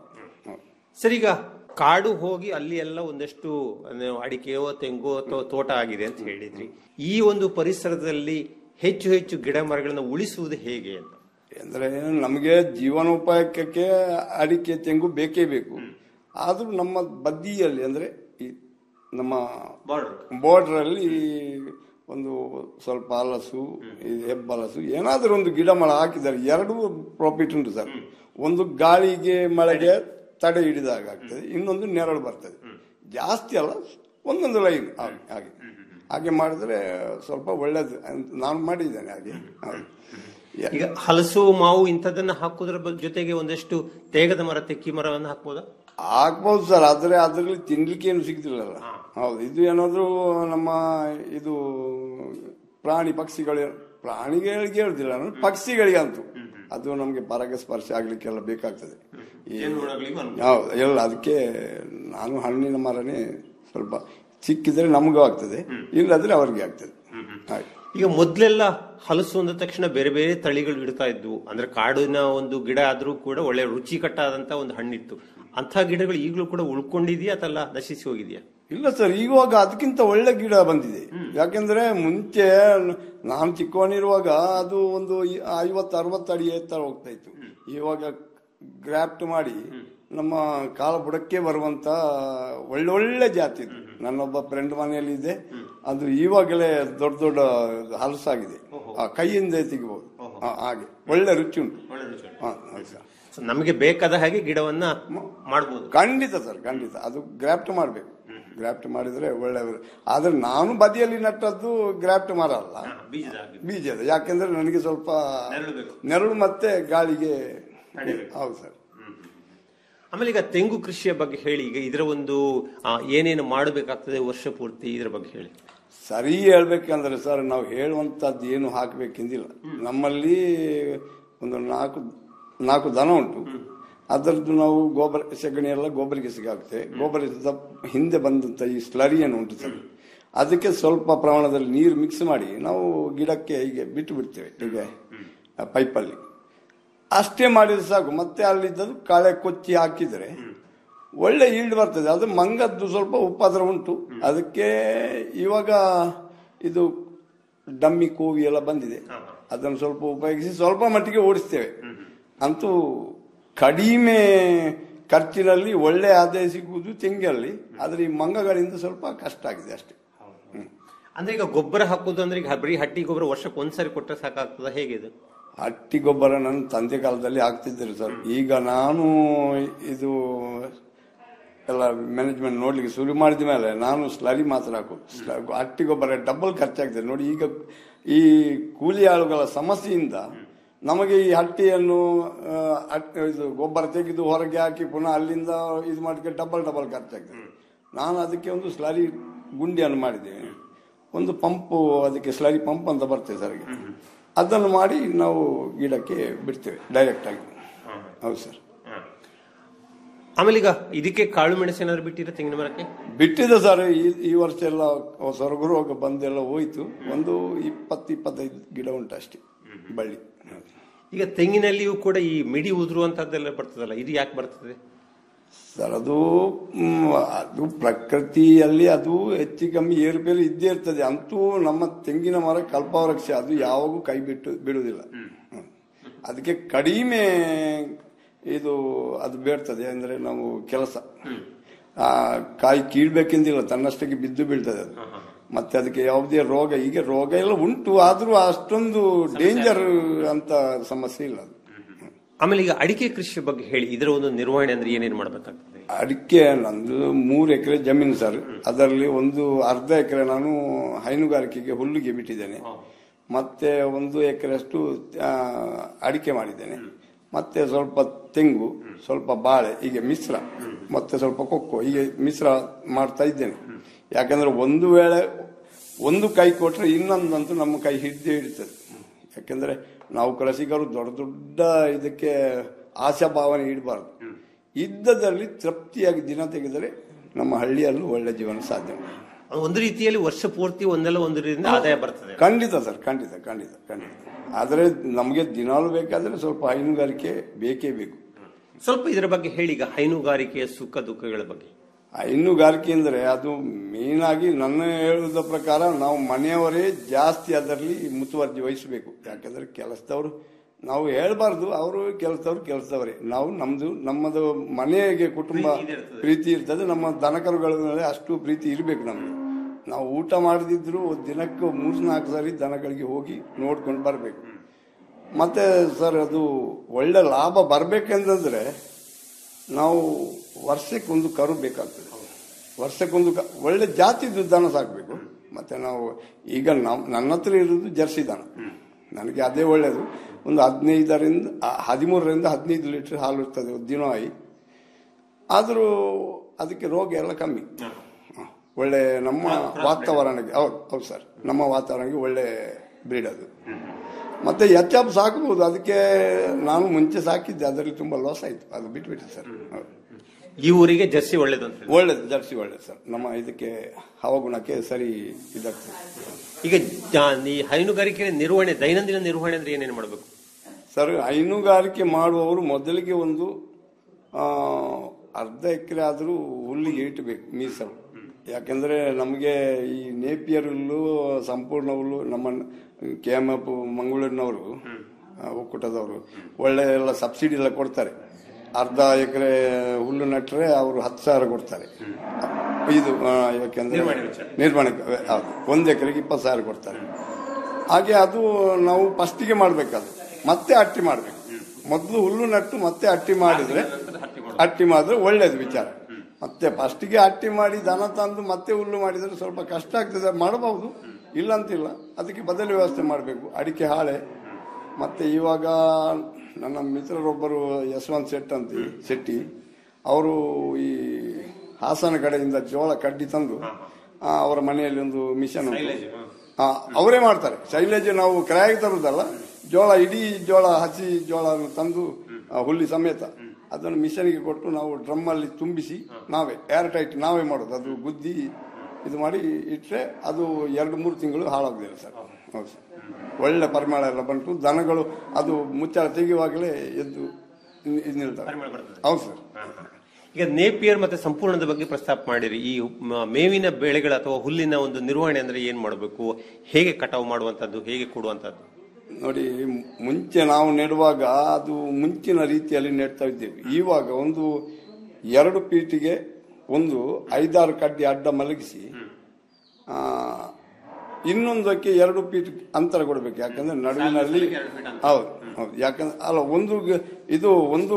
ಸರಿ ಈಗ ಕಾಡು ಹೋಗಿ ಅಲ್ಲಿ ಎಲ್ಲ ಒಂದಷ್ಟು ನೀವು ಅಡಿಕೆಯೋ ತೆಂಗೋ ಅಥವಾ ತೋಟ ಆಗಿದೆ ಅಂತ ಹೇಳಿದ್ರಿ ಈ ಒಂದು ಪರಿಸರದಲ್ಲಿ ಹೆಚ್ಚು ಹೆಚ್ಚು ಗಿಡ ಮರಗಳನ್ನ ಉಳಿಸುವುದು ಹೇಗೆ ಅಂತ ಅಂದ್ರೆ ನಮಗೆ ಜೀವನೋಪಾಯಕ್ಕೆ ಅಡಿಕೆ ತೆಂಗು ಬೇಕೇ ಬೇಕು ಆದ್ರೂ ನಮ್ಮ ಬದಿಯಲ್ಲಿ ಅಂದ್ರೆ ಈ ನಮ್ಮ ಬಾರ್ಡರ್ ಅಲ್ಲಿ ಒಂದು ಸ್ವಲ್ಪ ಹಲಸು ಈ ಹೆಬ್ಬಲಸು ಏನಾದ್ರೂ ಒಂದು ಗಿಡ ಮರ ಹಾಕಿದ್ದಾರೆ ಎರಡೂ ಪ್ರಾಫಿಟ್ ಉಂಟು ಸರ್ ಒಂದು ಗಾಳಿಗೆ ಮಳೆಗೆ ತಡೆ ಹಿಡಿದಾಗ ಆಗ್ತದೆ ಇನ್ನೊಂದು ನೆರಳು ಬರ್ತದೆ ಜಾಸ್ತಿ ಅಲ್ಲ ಒಂದೊಂದು ಲೈನ್ ಹಾಗೆ ಹಾಗೆ ಮಾಡಿದ್ರೆ ಸ್ವಲ್ಪ ಒಳ್ಳೇದು ಅಂತ ನಾನು ಮಾಡಿದ್ದೇನೆ ಹಾಗೆ ಹೌದು. ಈಗ ಹಲಸು ಮಾವು ಇಂಥದನ್ನ ಹಾಕುದ್ರ ಬ- ಜೊತೆಗೆ ಒಂದಷ್ಟು ತೇಗದ ಮರ ತೆಕ್ಕಿ ಮರವನ್ನು ಹಾಕ್ಬೋದಾ ಆಗ್ಬೋದು ಸರ್ ಆದ್ರೆ ಅದರಲ್ಲಿ ತಿನ್ಲಿಕ್ಕೆ ಏನು ಸಿಗ್ತಿಲ್ಲಲ್ಲ ಹೌದು ಇದು ಏನಾದ್ರು ನಮ್ಮ ಇದು ಪ್ರಾಣಿ ಪಕ್ಷಿಗಳು ಪ್ರಾಣಿಗಳಿಗೆ ಹೇಳುದಿಲ್ಲ ನಾನು ಪಕ್ಷಿಗಳಿಗೆ ಅಂತೂ ಅದು ನಮ್ಗೆ ಪರಾಗ ಸ್ಪರ್ಶ ಆಗ್ಲಿಕ್ಕೆಲ್ಲ ಬೇಕಾಗ್ತದೆ ಈ- ಹೌದು ಎಲ್ಲ ಅದಕ್ಕೆ ನಾನು ಹಣ್ಣಿನ ಮರನೇ ಸ್ವಲ್ಪ ಸಿಕ್ಕಿದ್ರೆ ನಮಗೂ ಆಗ್ತದೆ ಇಲ್ಲದ್ರೆ ಅವ್ರಿಗೆ ಆಗ್ತದೆ ಹಾಗೆ ಈಗ ಮೊದ್ಲೆಲ್ಲ ಹಲಸು ಅಂದ ತಕ್ಷಣ ಬೇರೆ ಬೇರೆ ತಳಿಗಳು ಇಡ್ತಾ ಇದ್ವು ಅಂದ್ರೆ ಕಾಡಿನ ಒಂದು ಗಿಡ ಆದ್ರೂ ಕೂಡ ಒಳ್ಳೆ ರುಚಿಕಟ್ಟಾದಂತ ಒಂದು ಹಣ್ಣಿತ್ತು ಅಂತ ಗಿಡಗಳು ಈಗಲೂ ಕೂಡ ಉಳ್ಕೊಂಡಿದ್ಯಾ ಅಥವಾ ನಶಿಸಿ ಹೋಗಿದ್ಯಾ ಇಲ್ಲ ಸರ್ ಇವಾಗ ಅದಕ್ಕಿಂತ ಒಳ್ಳೆ ಗಿಡ ಬಂದಿದೆ ಯಾಕೆಂದ್ರೆ ಮುಂಚೆ ನಾನು ಚಿಕ್ಕವನಿರುವಾಗ ಅದು ಒಂದು ಐವತ್ತು ಅರವತ್ತು ಅಡಿ ಎತ್ತರ ಹೋಗ್ತಾ ಇತ್ತು ಇವಾಗ ಗ್ರಾಫ್ಟ್ ಮಾಡಿ ನಮ್ಮ ಕಾಲ ಬುಡಕ್ಕೆ ಬರುವಂತ ಒಳ್ಳೊಳ್ಳೆ ಜಾತಿ ಇದು ನನ್ನೊಬ್ಬ ಫ್ರೆಂಡ್ ಮನೆಯಲ್ಲಿ ಇದೆ ಅದು ಇವಾಗಲೇ ದೊಡ್ಡ ದೊಡ್ಡ ಹಲಸಾಗಿದೆ ಆ ಕೈಯಿಂದ ತೆಗಿಬಹುದು ಆ, ಹಾಗೆ ಒಳ್ಳೆ ರುಚಿ ಉಂಟು ಹಾ, ಹೌದು ಸರ್. ಸೊ ನಮಗೆ ಬೇಕಾದ ಹಾಗೆ ಗಿಡವನ್ನ ಮಾಡಬಹುದು ಖಂಡಿತ ಸರ್ ಖಂಡಿತ ಅದು ಗ್ರಾಫ್ಟ್ ಮಾಡಬೇಕು ಗ್ರಾಫ್ಟ್ ಮಾಡಿದ್ರೆ ಒಳ್ಳೆ ಆದ್ರೆ ನಾನು ಬದಿಯಲ್ಲಿ ನಟ್ಟದ್ದು ಗ್ರಾಫ್ಟ್ ಮರ ಅಲ್ಲ ಬೀಜದ ಯಾಕೆಂದ್ರೆ ನನಗೆ ಸ್ವಲ್ಪ ನೆರಳು ಮತ್ತೆ ಗಾಳಿಗೆ ಹೌದು ಸರ್ ಆಮೇಲೆ ಈಗ ತೆಂಗು ಕೃಷಿಯ ಬಗ್ಗೆ ಹೇಳಿ ಈಗ ಇದರ ಒಂದು ಆ, ಏನೇನು ಮಾಡಬೇಕಾಗ್ತದೆ ವರ್ಷ ಪೂರ್ತಿ ಇದರ ಬಗ್ಗೆ ಹೇಳಿ ಸರಿ ಹೇಳ್ಬೇಕಂದ್ರೆ ಸರ್ ನಾವು ಹೇಳುವಂತದ್ದು ಏನು ಹಾಕಬೇಕೆಂದಿಲ್ಲ ನಮ್ಮಲ್ಲಿ ಒಂದು ನಾಲ್ಕು ನಾಲ್ಕು ದನ ಉಂಟು ಅದರದ್ದು ನಾವು ಗೊಬ್ಬರ ಸಗಣಿ ಎಲ್ಲ ಗೊಬ್ಬರಿಗೆ ಸಿಗಾಗುತ್ತೆ ಗೊಬ್ಬರದ ಹಿಂದೆ ಬಂದಂತ ಈ ಸ್ಲರಿ ಏನು ಉಂಟು ಸರ್ ಅದಕ್ಕೆ ಸ್ವಲ್ಪ ಪ್ರಮಾಣದಲ್ಲಿ ನೀರು ಮಿಕ್ಸ್ ಮಾಡಿ ನಾವು ಗಿಡಕ್ಕೆ ಹೀಗೆ ಬಿಟ್ಟು ಬಿಡ್ತೇವೆ ಹೀಗೆ ಪೈಪಲ್ಲಿ ಅಷ್ಟೇ ಮಾಡಿದ್ರೆ ಸಾಕು ಮತ್ತೆ ಅಲ್ಲಿದ್ದದು ಕಳೆ ಕೊಚ್ಚಿ ಹಾಕಿದ್ರೆ ಒಳ್ಳೆ ಈಲ್ಡ್ ಬರ್ತದೆ ಅದು ಮಂಗದ್ದು ಸ್ವಲ್ಪ ಉಪದ್ರ ಉಂಟು ಅದಕ್ಕೆ ಇವಾಗ ಇದು ಡಮ್ಮಿ ಕೋವಿ ಎಲ್ಲ ಬಂದಿದೆ ಅದನ್ನು ಸ್ವಲ್ಪ ಉಪಯೋಗಿಸಿ ಸ್ವಲ್ಪ ಮಟ್ಟಿಗೆ ಓಡಿಸ್ತೇವೆ ಅಂತೂ ಕಡಿಮೆ ಖರ್ಚಿನಲ್ಲಿ ಒಳ್ಳೆ ಆದಾಯ ಸಿಗುವುದು ತೆಂಗಲ್ಲಿ ಆದ್ರೆ ಈ ಮಂಗಗಳಿಂದ ಸ್ವಲ್ಪ ಕಷ್ಟ ಆಗಿದೆ ಅಷ್ಟೇ ಅಂದ್ರೆ ಈಗ ಗೊಬ್ಬರ ಹಾಕುದು ಅಂದ್ರೆ ಈಗ ಬರೀ ಹಟ್ಟಿ ಗೊಬ್ಬರ ವರ್ಷಕ್ಕೆ ಒಂದ್ಸರಿ ಕೊಟ್ಟರೆ ಸಾಕಾಗ್ತದ ಹೇಗೆ ಇದು ಹಟ್ಟಿ ಗೊಬ್ಬರ ನನ್ನ ತಂದೆ ಕಾಲದಲ್ಲಿ ಹಾಕ್ತಿದ್ದರು ಸರ್ ಈಗ ನಾನು ಇದು ಎಲ್ಲ ಮ್ಯಾನೇಜ್ಮೆಂಟ್ ನೋಡ್ಲಿಕ್ಕೆ ಶುರು ಮಾಡಿದ ಮೇಲೆ ನಾನು ಸ್ಲರಿ ಮಾತ್ರ ಹಾಕೋದು ಸ್ಲ- ಹಟ್ಟಿ ಗೊಬ್ಬರ ಡಬಲ್ ಖರ್ಚಾಗ್ತದೆ ನೋಡಿ ಈಗ ಈ ಕೂಲಿ ಆಳುಗಳ ಸಮಸ್ಯೆಯಿಂದ ನಮಗೆ ಈ ಹಟ್ಟಿಯನ್ನು ಆ, ಹಟ್- ಇದು ಗೊಬ್ಬರ ತೆಗೆದು ಹೊರಗೆ ಹಾಕಿ ಪುನಃ ಅಲ್ಲಿಂದ ಇದು ಮಾಡಕ್ಕೆ ಡಬಲ್ ಡಬಲ್ ಖರ್ಚಾಗ್ತದೆ ನಾನು ಅದಕ್ಕೆ ಒಂದು ಸ್ಲರಿ ಗುಂಡಿಯನ್ನು ಮಾಡಿದ್ದೇನೆ ಒಂದು ಪಂಪು ಅದಕ್ಕೆ ಸ್ಲರಿ ಪಂಪ್ ಅಂತ ಬರ್ತದೆ ಸರ್ ಅದನ್ನು ಮಾಡಿ ನಾವು ಗಿಡಕ್ಕೆ ಬಿಡ್ತೇವೆ ಡೈರೆಕ್ಟ್ ಆಗಿ ಹೌದು ಸರ್ ಆಮೇಲೆ ಈಗ ಇದಕ್ಕೆ ಕಾಳು ಮೆಣಸು ಏನಾದ್ರು ಬಿಟ್ಟಿರ ತೆಂಗಿನ ಮರಕ್ಕೆ ಬಿಟ್ಟಿದೆ ಸರ್ ಈ ಈ ವರ್ಷ ಎಲ್ಲ ಸೊರಗು ರೋಗ ಬಂದೆಲ್ಲ ಹೋಯ್ತು ಒಂದು ಇಪ್ಪತ್ತು ಇಪ್ಪತ್ತೈದು ಗಿಡ ಉಂಟು ಅಷ್ಟೇ ಬಳ್ಳಿ ಈಗ ತೆಂಗಿನಲ್ಲಿಯೂ ಕೂಡ ಈ ಮಿಡಿ ಉದುರುವಂತದ್ದೆಲ್ಲ ಬರ್ತದಲ್ಲ ಇದು ಯಾಕೆ ಬರ್ತದೆ ಸರ್ ಅದು ಮ್, ಅದು ಪ್ರಕೃತಿಯಲ್ಲಿ ಅದು ಹೆಚ್ಚು ಕಮ್ಮಿ ಏರುಪೇರು ಇದ್ದೇ ಇರ್ತದೆ ಅಂತೂ ನಮ್ಮ ತೆಂಗಿನ ಮರ ಕಲ್ಪವೃಕ್ಷ ಅದು ಯಾವಾಗೂ ಕೈ ಬಿಟ್ಟು ಬಿಡುವುದಿಲ್ಲ ಹ್ಮ್. ಅದಕ್ಕೆ ಕಡಿಮೆ ಇದು ಅದು ಬೇಡ್ತದೆ ಅಂದ್ರೆ ನಾವು ಕೆಲಸ ಆ ಕಾಯಿ ಕೀಳ್ಬೇಕೆಂದಿಲ್ಲ ತನ್ನಷ್ಟಕ್ಕೆ ಬಿದ್ದು ಬೀಳ್ತದೆ ಅದು ಮತ್ತೆ ಅದಕ್ಕೆ ಯಾವುದೇ ರೋಗ ಈಗ ರೋಗ ಎಲ್ಲ ಉಂಟು ಆದ್ರೂ ಅಷ್ಟೊಂದು ಡೇಂಜರ್ ಅಂತ ಸಮಸ್ಯೆ ಇಲ್ಲ ಅದು ಆಮೇಲೆ ಈಗ ಅಡಿಕೆ ಕೃಷಿ ಬಗ್ಗೆ ಹೇಳಿ ಇದರ ಒಂದು ನಿರ್ವಹಣೆ ಅಂದ್ರೆ ಏನೇನು ಮಾಡಬೇಕಾಗ್ತದೆ ಅಡಿಕೆ ನಂದು ಮೂರು ಎಕರೆ ಜಮೀನು ಸರ್ ಅದರಲ್ಲಿ ಒಂದು ಅರ್ಧ ಎಕರೆ ನಾನು ಹೈನುಗಾರಿಕೆಗೆ ಹುಲ್ಲಿಗೆ ಬಿಟ್ಟಿದ್ದೇನೆ ಮತ್ತೆ ಒಂದು ಎಕರೆಷ್ಟು ಆ, ಅಡಿಕೆ ಮಾಡಿದ್ದೇನೆ ಮತ್ತೆ ಸ್ವಲ್ಪ ತೆಂಗು ಸ್ವಲ್ಪ ಬಾಳೆ ಹೀಗೆ ಮಿಶ್ರ ಮತ್ತೆ ಸ್ವಲ್ಪ ಕೊಕ್ಕೋ ಹೀಗೆ ಮಿಶ್ರ ಮಾಡ್ತಾ ಇದ್ದೇನೆ ಯಾಕಂದ್ರೆ ಒಂದು ವೇಳೆ ಒಂದು ಕೈ ಕೊಟ್ರೆ ಇನ್ನೊಂದಂತೂ ನಮ್ಮ ಕೈ ಹಿಡ್ದೇ ಹಿಡಿತದೆ ಯಾಕಂದ್ರೆ ನಾವು ಕೃಷಿಕರು ದೊಡ್ಡ ದೊಡ್ಡ ಇದಕ್ಕೆ ಆಶಾಭಾವನೆ ಇಡಬಾರ್ದು ಇದ್ದದಲ್ಲಿ ತೃಪ್ತಿಯಾಗಿ ದಿನ ತೆಗೆದರೆ ನಮ್ಮ ಹಳ್ಳಿಯಲ್ಲೂ ಒಳ್ಳೆ ಜೀವನ ಸಾಧ್ಯ ಒಂದು ರೀತಿಯಲ್ಲಿ ವರ್ಷ ಪೂರ್ತಿ ಒಂದಲ್ಲ ಒಂದು ರೀತಿಯಿಂದ ಆದಾಯ ಬರ್ತದೆ ಖಂಡಿತ ಸರ್ ಖಂಡಿತ ಖಂಡಿತ ಖಂಡಿತ ಆದರೆ ನಮಗೆ ದಿನಾಲು ಬೇಕಾದ್ರೆ ಸ್ವಲ್ಪ ಹೈನುಗಾರಿಕೆ ಬೇಕೇ ಬೇಕು ಸ್ವಲ್ಪ ಇದರ ಬಗ್ಗೆ ಹೇಳಿ ಈಗ ಹೈನುಗಾರಿಕೆಯ ಸುಖ ದುಃಖಗಳ ಬಗ್ಗೆ ಹೈನುಗಾರಿಕೆ ಅಂದರೆ ಅದು ಮೇನ್ ಆಗಿ ನನ್ನ ಹೇಳುವುದ ಪ್ರಕಾರ ನಾವು ಮನೆಯವರೇ ಜಾಸ್ತಿ ಅದರಲ್ಲಿ ಮುತುವರ್ಜಿ ವಹಿಸಬೇಕು ಯಾಕಂದ್ರೆ ಕೆಲಸದವರು ನಾವು ಹೇಳ್ಬಾರ್ದು ಅವರು ಕೆಲಸದವ್ರು ಕೆಲಸದವರೇ ನಾವು ನಮ್ದು ನಮ್ಮದು ಮನೆಗೆ ಕುಟುಂಬ ಪ್ರೀತಿ ಇರ್ತದೆ ನಮ್ಮ ದನಕರುಗಳ ಮೇಲೆ ಅಷ್ಟು ಪ್ರೀತಿ ಇರಬೇಕು ನಮಗೆ ನಾವು ಊಟ ಮಾಡದಿದ್ರು ದಿನಕ್ಕೆ ಮೂರು ನಾಲ್ಕು ಸಾರಿ ದನಗಳಿಗೆ ಹೋಗಿ ನೋಡ್ಕೊಂಡು ಬರಬೇಕು ಮತ್ತೆ ಸರ್ ಅದು ಒಳ್ಳೆ ಲಾಭ ಬರ್ಬೇಕೆಂತಂದ್ರೆ ನಾವು ವರ್ಷಕ್ಕೊಂದು ಕರು ಬೇಕಾಗ್ತದೆ ವರ್ಷಕ್ಕೊಂದು ಕ- ಒಳ್ಳೆ ಜಾತಿದು ದನ ಸಾಕಬೇಕು ಮತ್ತೆ ನಾವು ಈಗ ನಮ್ ನನ್ನ ಹತ್ರ ಇರೋದು ಜರ್ಸಿ ದನ ನನಗೆ ಅದೇ ಒಳ್ಳೆಯದು ಒಂದು ಹದಿನೈದರಿಂದ ಆ, ಹದಿಮೂರರಿಂದ ಹದಿನೈದು ಲೀಟರ್ ಹಾಲು ಇರ್ತದೆ ದಿನವಾಗಿ ಆದರೂ ಅದಕ್ಕೆ ರೋಗ ಎಲ್ಲ ಕಮ್ಮಿ ಹ. ಒಳ್ಳೆ ನಮ್ಮ ವಾತಾವರಣಕ್ಕೆ ಹೌದು ಹೌದು ಸರ್ ನಮ್ಮ ವಾತಾವರಣಕ್ಕೆ ಒಳ್ಳೆ ಬ್ರೀಡ್ ಅದು ಮತ್ತೆ ಎಚ್ ಸಾಕಬಹುದು ಅದಕ್ಕೆ ನಾನು ಮುಂಚೆ ಸಾಕಿದ್ದೆ ಅದರಲ್ಲಿ ತುಂಬಾ ಲಾಸ್ ಆಯ್ತು ಅದು ಬಿಟ್ಬಿಟ್ಟೆ ಸರ್ ಹೌದು. ಈ ಊರಿಗೆ ಜರ್ಸಿ ಒಳ್ಳೇದು ಅಂತ ಹೇಳಿ. ಒಳ್ಳೇದು ಜರ್ಸಿ ಒಳ್ಳೇದು ಸರ್ ನಮ್ಮ ಇದಕ್ಕೆ ಹವಾಗುಣಕ್ಕೆ ಸರಿ ಇದಾಗ್ತದೆ ಈಗ ಜಾ- ಈ ಹೈನುಗಾರಿಕೆ ನಿರ್ವಹಣೆ ದೈನಂದಿನ ನಿರ್ವಹಣೆ ಅಂದ್ರೆ ಏನೇನು ಮಾಡಬೇಕು ಸರ್ ಹೈನುಗಾರಿಕೆ ಮಾಡುವವರು ಮೊದಲಿಗೆ ಒಂದು ಆ, ಅರ್ಧ ಎಕರೆ ಆದರೂ ಹುಲ್ಲಿಗೆ ಇಟ್ಟಬೇಕು ಮೀಸಲು ಯಾಕೆಂದ್ರೆ ನಮಗೆ ಈ ನೇಪಿಯರ್ ಹುಲ್ಲು ಸಂಪೂರ್ಣ ಹುಲ್ಲು ನಮ್ಮ ಕೆ ಎಂ ಎಫ್ ಮಂಗಳೂರಿನವರು ಆ, ಒಕ್ಕೂಟದವರು ಒಳ್ಳೆ ಎಲ್ಲ ಸಬ್ಸಿಡಿ ಎಲ್ಲ ಕೊಡ್ತಾರೆ ಅರ್ಧ ಎಕರೆ ಹುಲ್ಲು ನಟ್ರೆ ಅವರು ಹತ್ತು ಸಾವಿರ ಕೊಡ್ತಾರೆ ಇದು ಆ, ಯಾಕೆಂದ್ರೆ ನಿರ್ವಹಣೆ ಹೌದು ಒಂದು ಎಕರೆಗೆ ಇಪ್ಪತ್ತು ಸಾವಿರ ಕೊಡ್ತಾರೆ ಹಾಗೆ ಅದು ನಾವು ಫಸ್ಟಿಗೆ ಮಾಡ್ಬೇಕದು ಮತ್ತೆ ಅಟ್ಟಿ ಮಾಡ್ಬೇಕು ಮೊದಲು ಹುಲ್ಲು ನಟ್ಟು ಮತ್ತೆ ಅಟ್ಟಿ ಮಾಡಿದ್ರೆ ಅಟ್ಟಿ ಮಾಡಿದ್ರೆ ಒಳ್ಳೇದು ವಿಚಾರ ಮತ್ತೆ ಫಸ್ಟಿಗೆ ಅಟ್ಟಿ ಮಾಡಿ ದನ ತಂದು ಮತ್ತೆ ಹುಲ್ಲು ಮಾಡಿದ್ರೆ ಸ್ವಲ್ಪ ಕಷ್ಟ ಆಗ್ತದೆ ಮಾಡಬಹುದು ಇಲ್ಲ ಅಂತಿಲ್ಲ ಅದಕ್ಕೆ ಬದಲು ವ್ಯವಸ್ಥೆ ಮಾಡಬೇಕು ಅಡಿಕೆ ಹಾಳೆ ಮತ್ತೆ ಇವಾಗ ನನ್ನ ಮಿತ್ರರೊಬ್ಬರು ಯಶವಂತ್ ಶೆಟ್ ಅಂತ ಶೆಟ್ಟಿ ಅವರು ಈ ಹಾಸನ ಕಡೆಯಿಂದ ಜೋಳ ಕಡ್ಡಿ ತಂದು ಆ, ಅವರ ಮನೆಯಲ್ಲಿ ಒಂದು ಮಿಷನ್ ಉಂಟು ಆ, ಅವರೇ ಮಾಡ್ತಾರೆ ಶೈಲೇಜ್ ನಾವು ಕ್ರಾಯ್ ತರುವುದಲ್ಲ ಜೋಳ ಇಡೀ ಜೋಳ ಹಸಿ ಜೋಳ ತಂದು ಆ, ಹುಲ್ಲಿ ಸಮೇತ ಅದನ್ನು ಮಿಷನ್ಗೆ ಕೊಟ್ಟು ನಾವು ಡ್ರಮ್ ಅಲ್ಲಿ ತುಂಬಿಸಿ ನಾವೇ ಏರ್ ಟೈಟ್ ನಾವೇ ಮಾಡೋದು ಅದು ಗುದ್ದಿ ಇದು ಮಾಡಿ ಇಟ್ರೆ ಅದು ಎರಡು ಮೂರು ತಿಂಗಳು ಹಾಳಾಗುದಿಲ್ಲ ಸರ್ ಹೌದು ಸರ್ ಒಳ್ಳೆ ಪರಿಮಳ ಎಲ್ಲ ಬಂತು ದನಗಳು ಅದು ಮುಚ್ಚಾಳ ತೆಗೆಯುವಾಗಲೇ ಎದ್ದು ಇದ್- ಇದ್ ನಿಲ್ತವೆ ಹೌದು ಸರ್ ಈಗ ನೇಪಿಯರ್ ಮತ್ತೆ ಸಂಪೂರ್ಣದ ಬಗ್ಗೆ ಪ್ರಸ್ತಾಪ ಮಾಡಿರಿ ಈ ಮ- ಮೇವಿನ ಬೆಳೆಗಳ ಅಥವಾ ಹುಲ್ಲಿನ ಒಂದು ನಿರ್ವಹಣೆ ಅಂದ್ರೆ ಏನ್ ಮಾಡಬೇಕು ಹೇಗೆ ಕಟಾವು ಮಾಡುವಂತದ್ದು ಹೇಗೆ ಕೊಡುವಂತದ್ದು ನೋಡಿ ಮುಂಚೆ ನಾವು ನೆಡುವಾಗ ಅದು ಮುಂಚಿನ ರೀತಿಯಲ್ಲಿ ನೆಡ್ತಾ ಇದ್ದೇವೆ ಇವಾಗ ಒಂದು ಎರಡು ಪೀಟಿಗೆ ಒಂದು ಐದಾರು ಕಡ್ಡಿ ಅಡ್ಡ ಮಲಗಿಸಿ ಆ, ಇನ್ನೊಂದಕ್ಕೆ ಎರಡು ಫೀಟ್ ಅಂತರ ಕೊಡಬೇಕು ಯಾಕಂದ್ರೆ ನಡುವಿನಲ್ಲಿ ಹೌದು ಹೌದು ಯಾಕಂದ್ರೆ ಅಲ್ಲ ಒಂದು ಗ- ಇದು ಒಂದು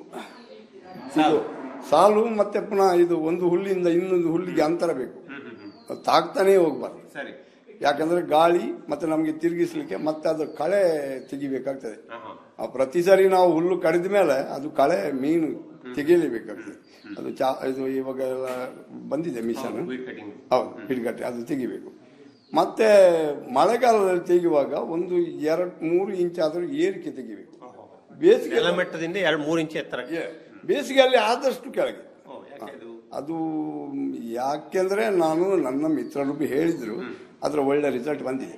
ಇದು ಸಾಲು ಮತ್ತೆ ಪುನಃ ಇದು ಒಂದು ಹುಲ್ಲಿಂದ ಇನ್ನೊಂದು ಹುಲ್ಲಿಗೆ ಅಂತರ ಬೇಕು ಅದು ತಾಗ್ತಾನೆ ಹೋಗ್ಬಾರ್ದು ಸರಿ ಯಾಕಂದ್ರೆ ಗಾಳಿ ಮತ್ತೆ ನಮಗೆ ತಿರುಗಿಸ್ಲಿಕ್ಕೆ ಮತ್ತೆ ಅದು ಕಳೆ ತೆಗಿಬೇಕಾಗ್ತದೆ ಆ ಪ್ರತಿ ಸರಿ ನಾವು ಹುಲ್ಲು ಕಡಿದ ಮೇಲೆ ಅದು ಕಳೆ ಮೀನು ತೆಗಿಲೇಬೇಕಾಗ್ತದೆ ಅದು ಚಾ ಇದು ಇವಾಗ ಎಲ್ಲ ಬಂದಿದೆ ಮಿಷನ್ ಹೌದು ಹಿಡ್ಗಟ್ಟೆ ಅದು ತೆಗಿಬೇಕು ಮತ್ತೆ ಮಳೆಗಾಲದಲ್ಲಿ ತೆಗೆಯುವಾಗ ಒಂದು ಎರಡು ಮೂರು ಇಂಚ್ ಆದ್ರೂ ಏರಿಕೆ ತೆಗಿಬೇಕು ಬೇಸಿಗೆ ನೆಲಮಟ್ಟದಿಂದ ಎರಡು ಮೂರು ಇಂಚು ಎತ್ತರ ಬೇಸಿಗೆಯಲ್ಲಿ ಆದಷ್ಟು ಕೆಳಗೆ ಅದು ಯಾಕೆಂದ್ರೆ ನಾನು ನನ್ನ ಮಿತ್ರರು ಹೇಳಿದ್ರು ಅದ್ರ ಒಳ್ಳೆ ರಿಸಲ್ಟ್ ಬಂದಿದೆ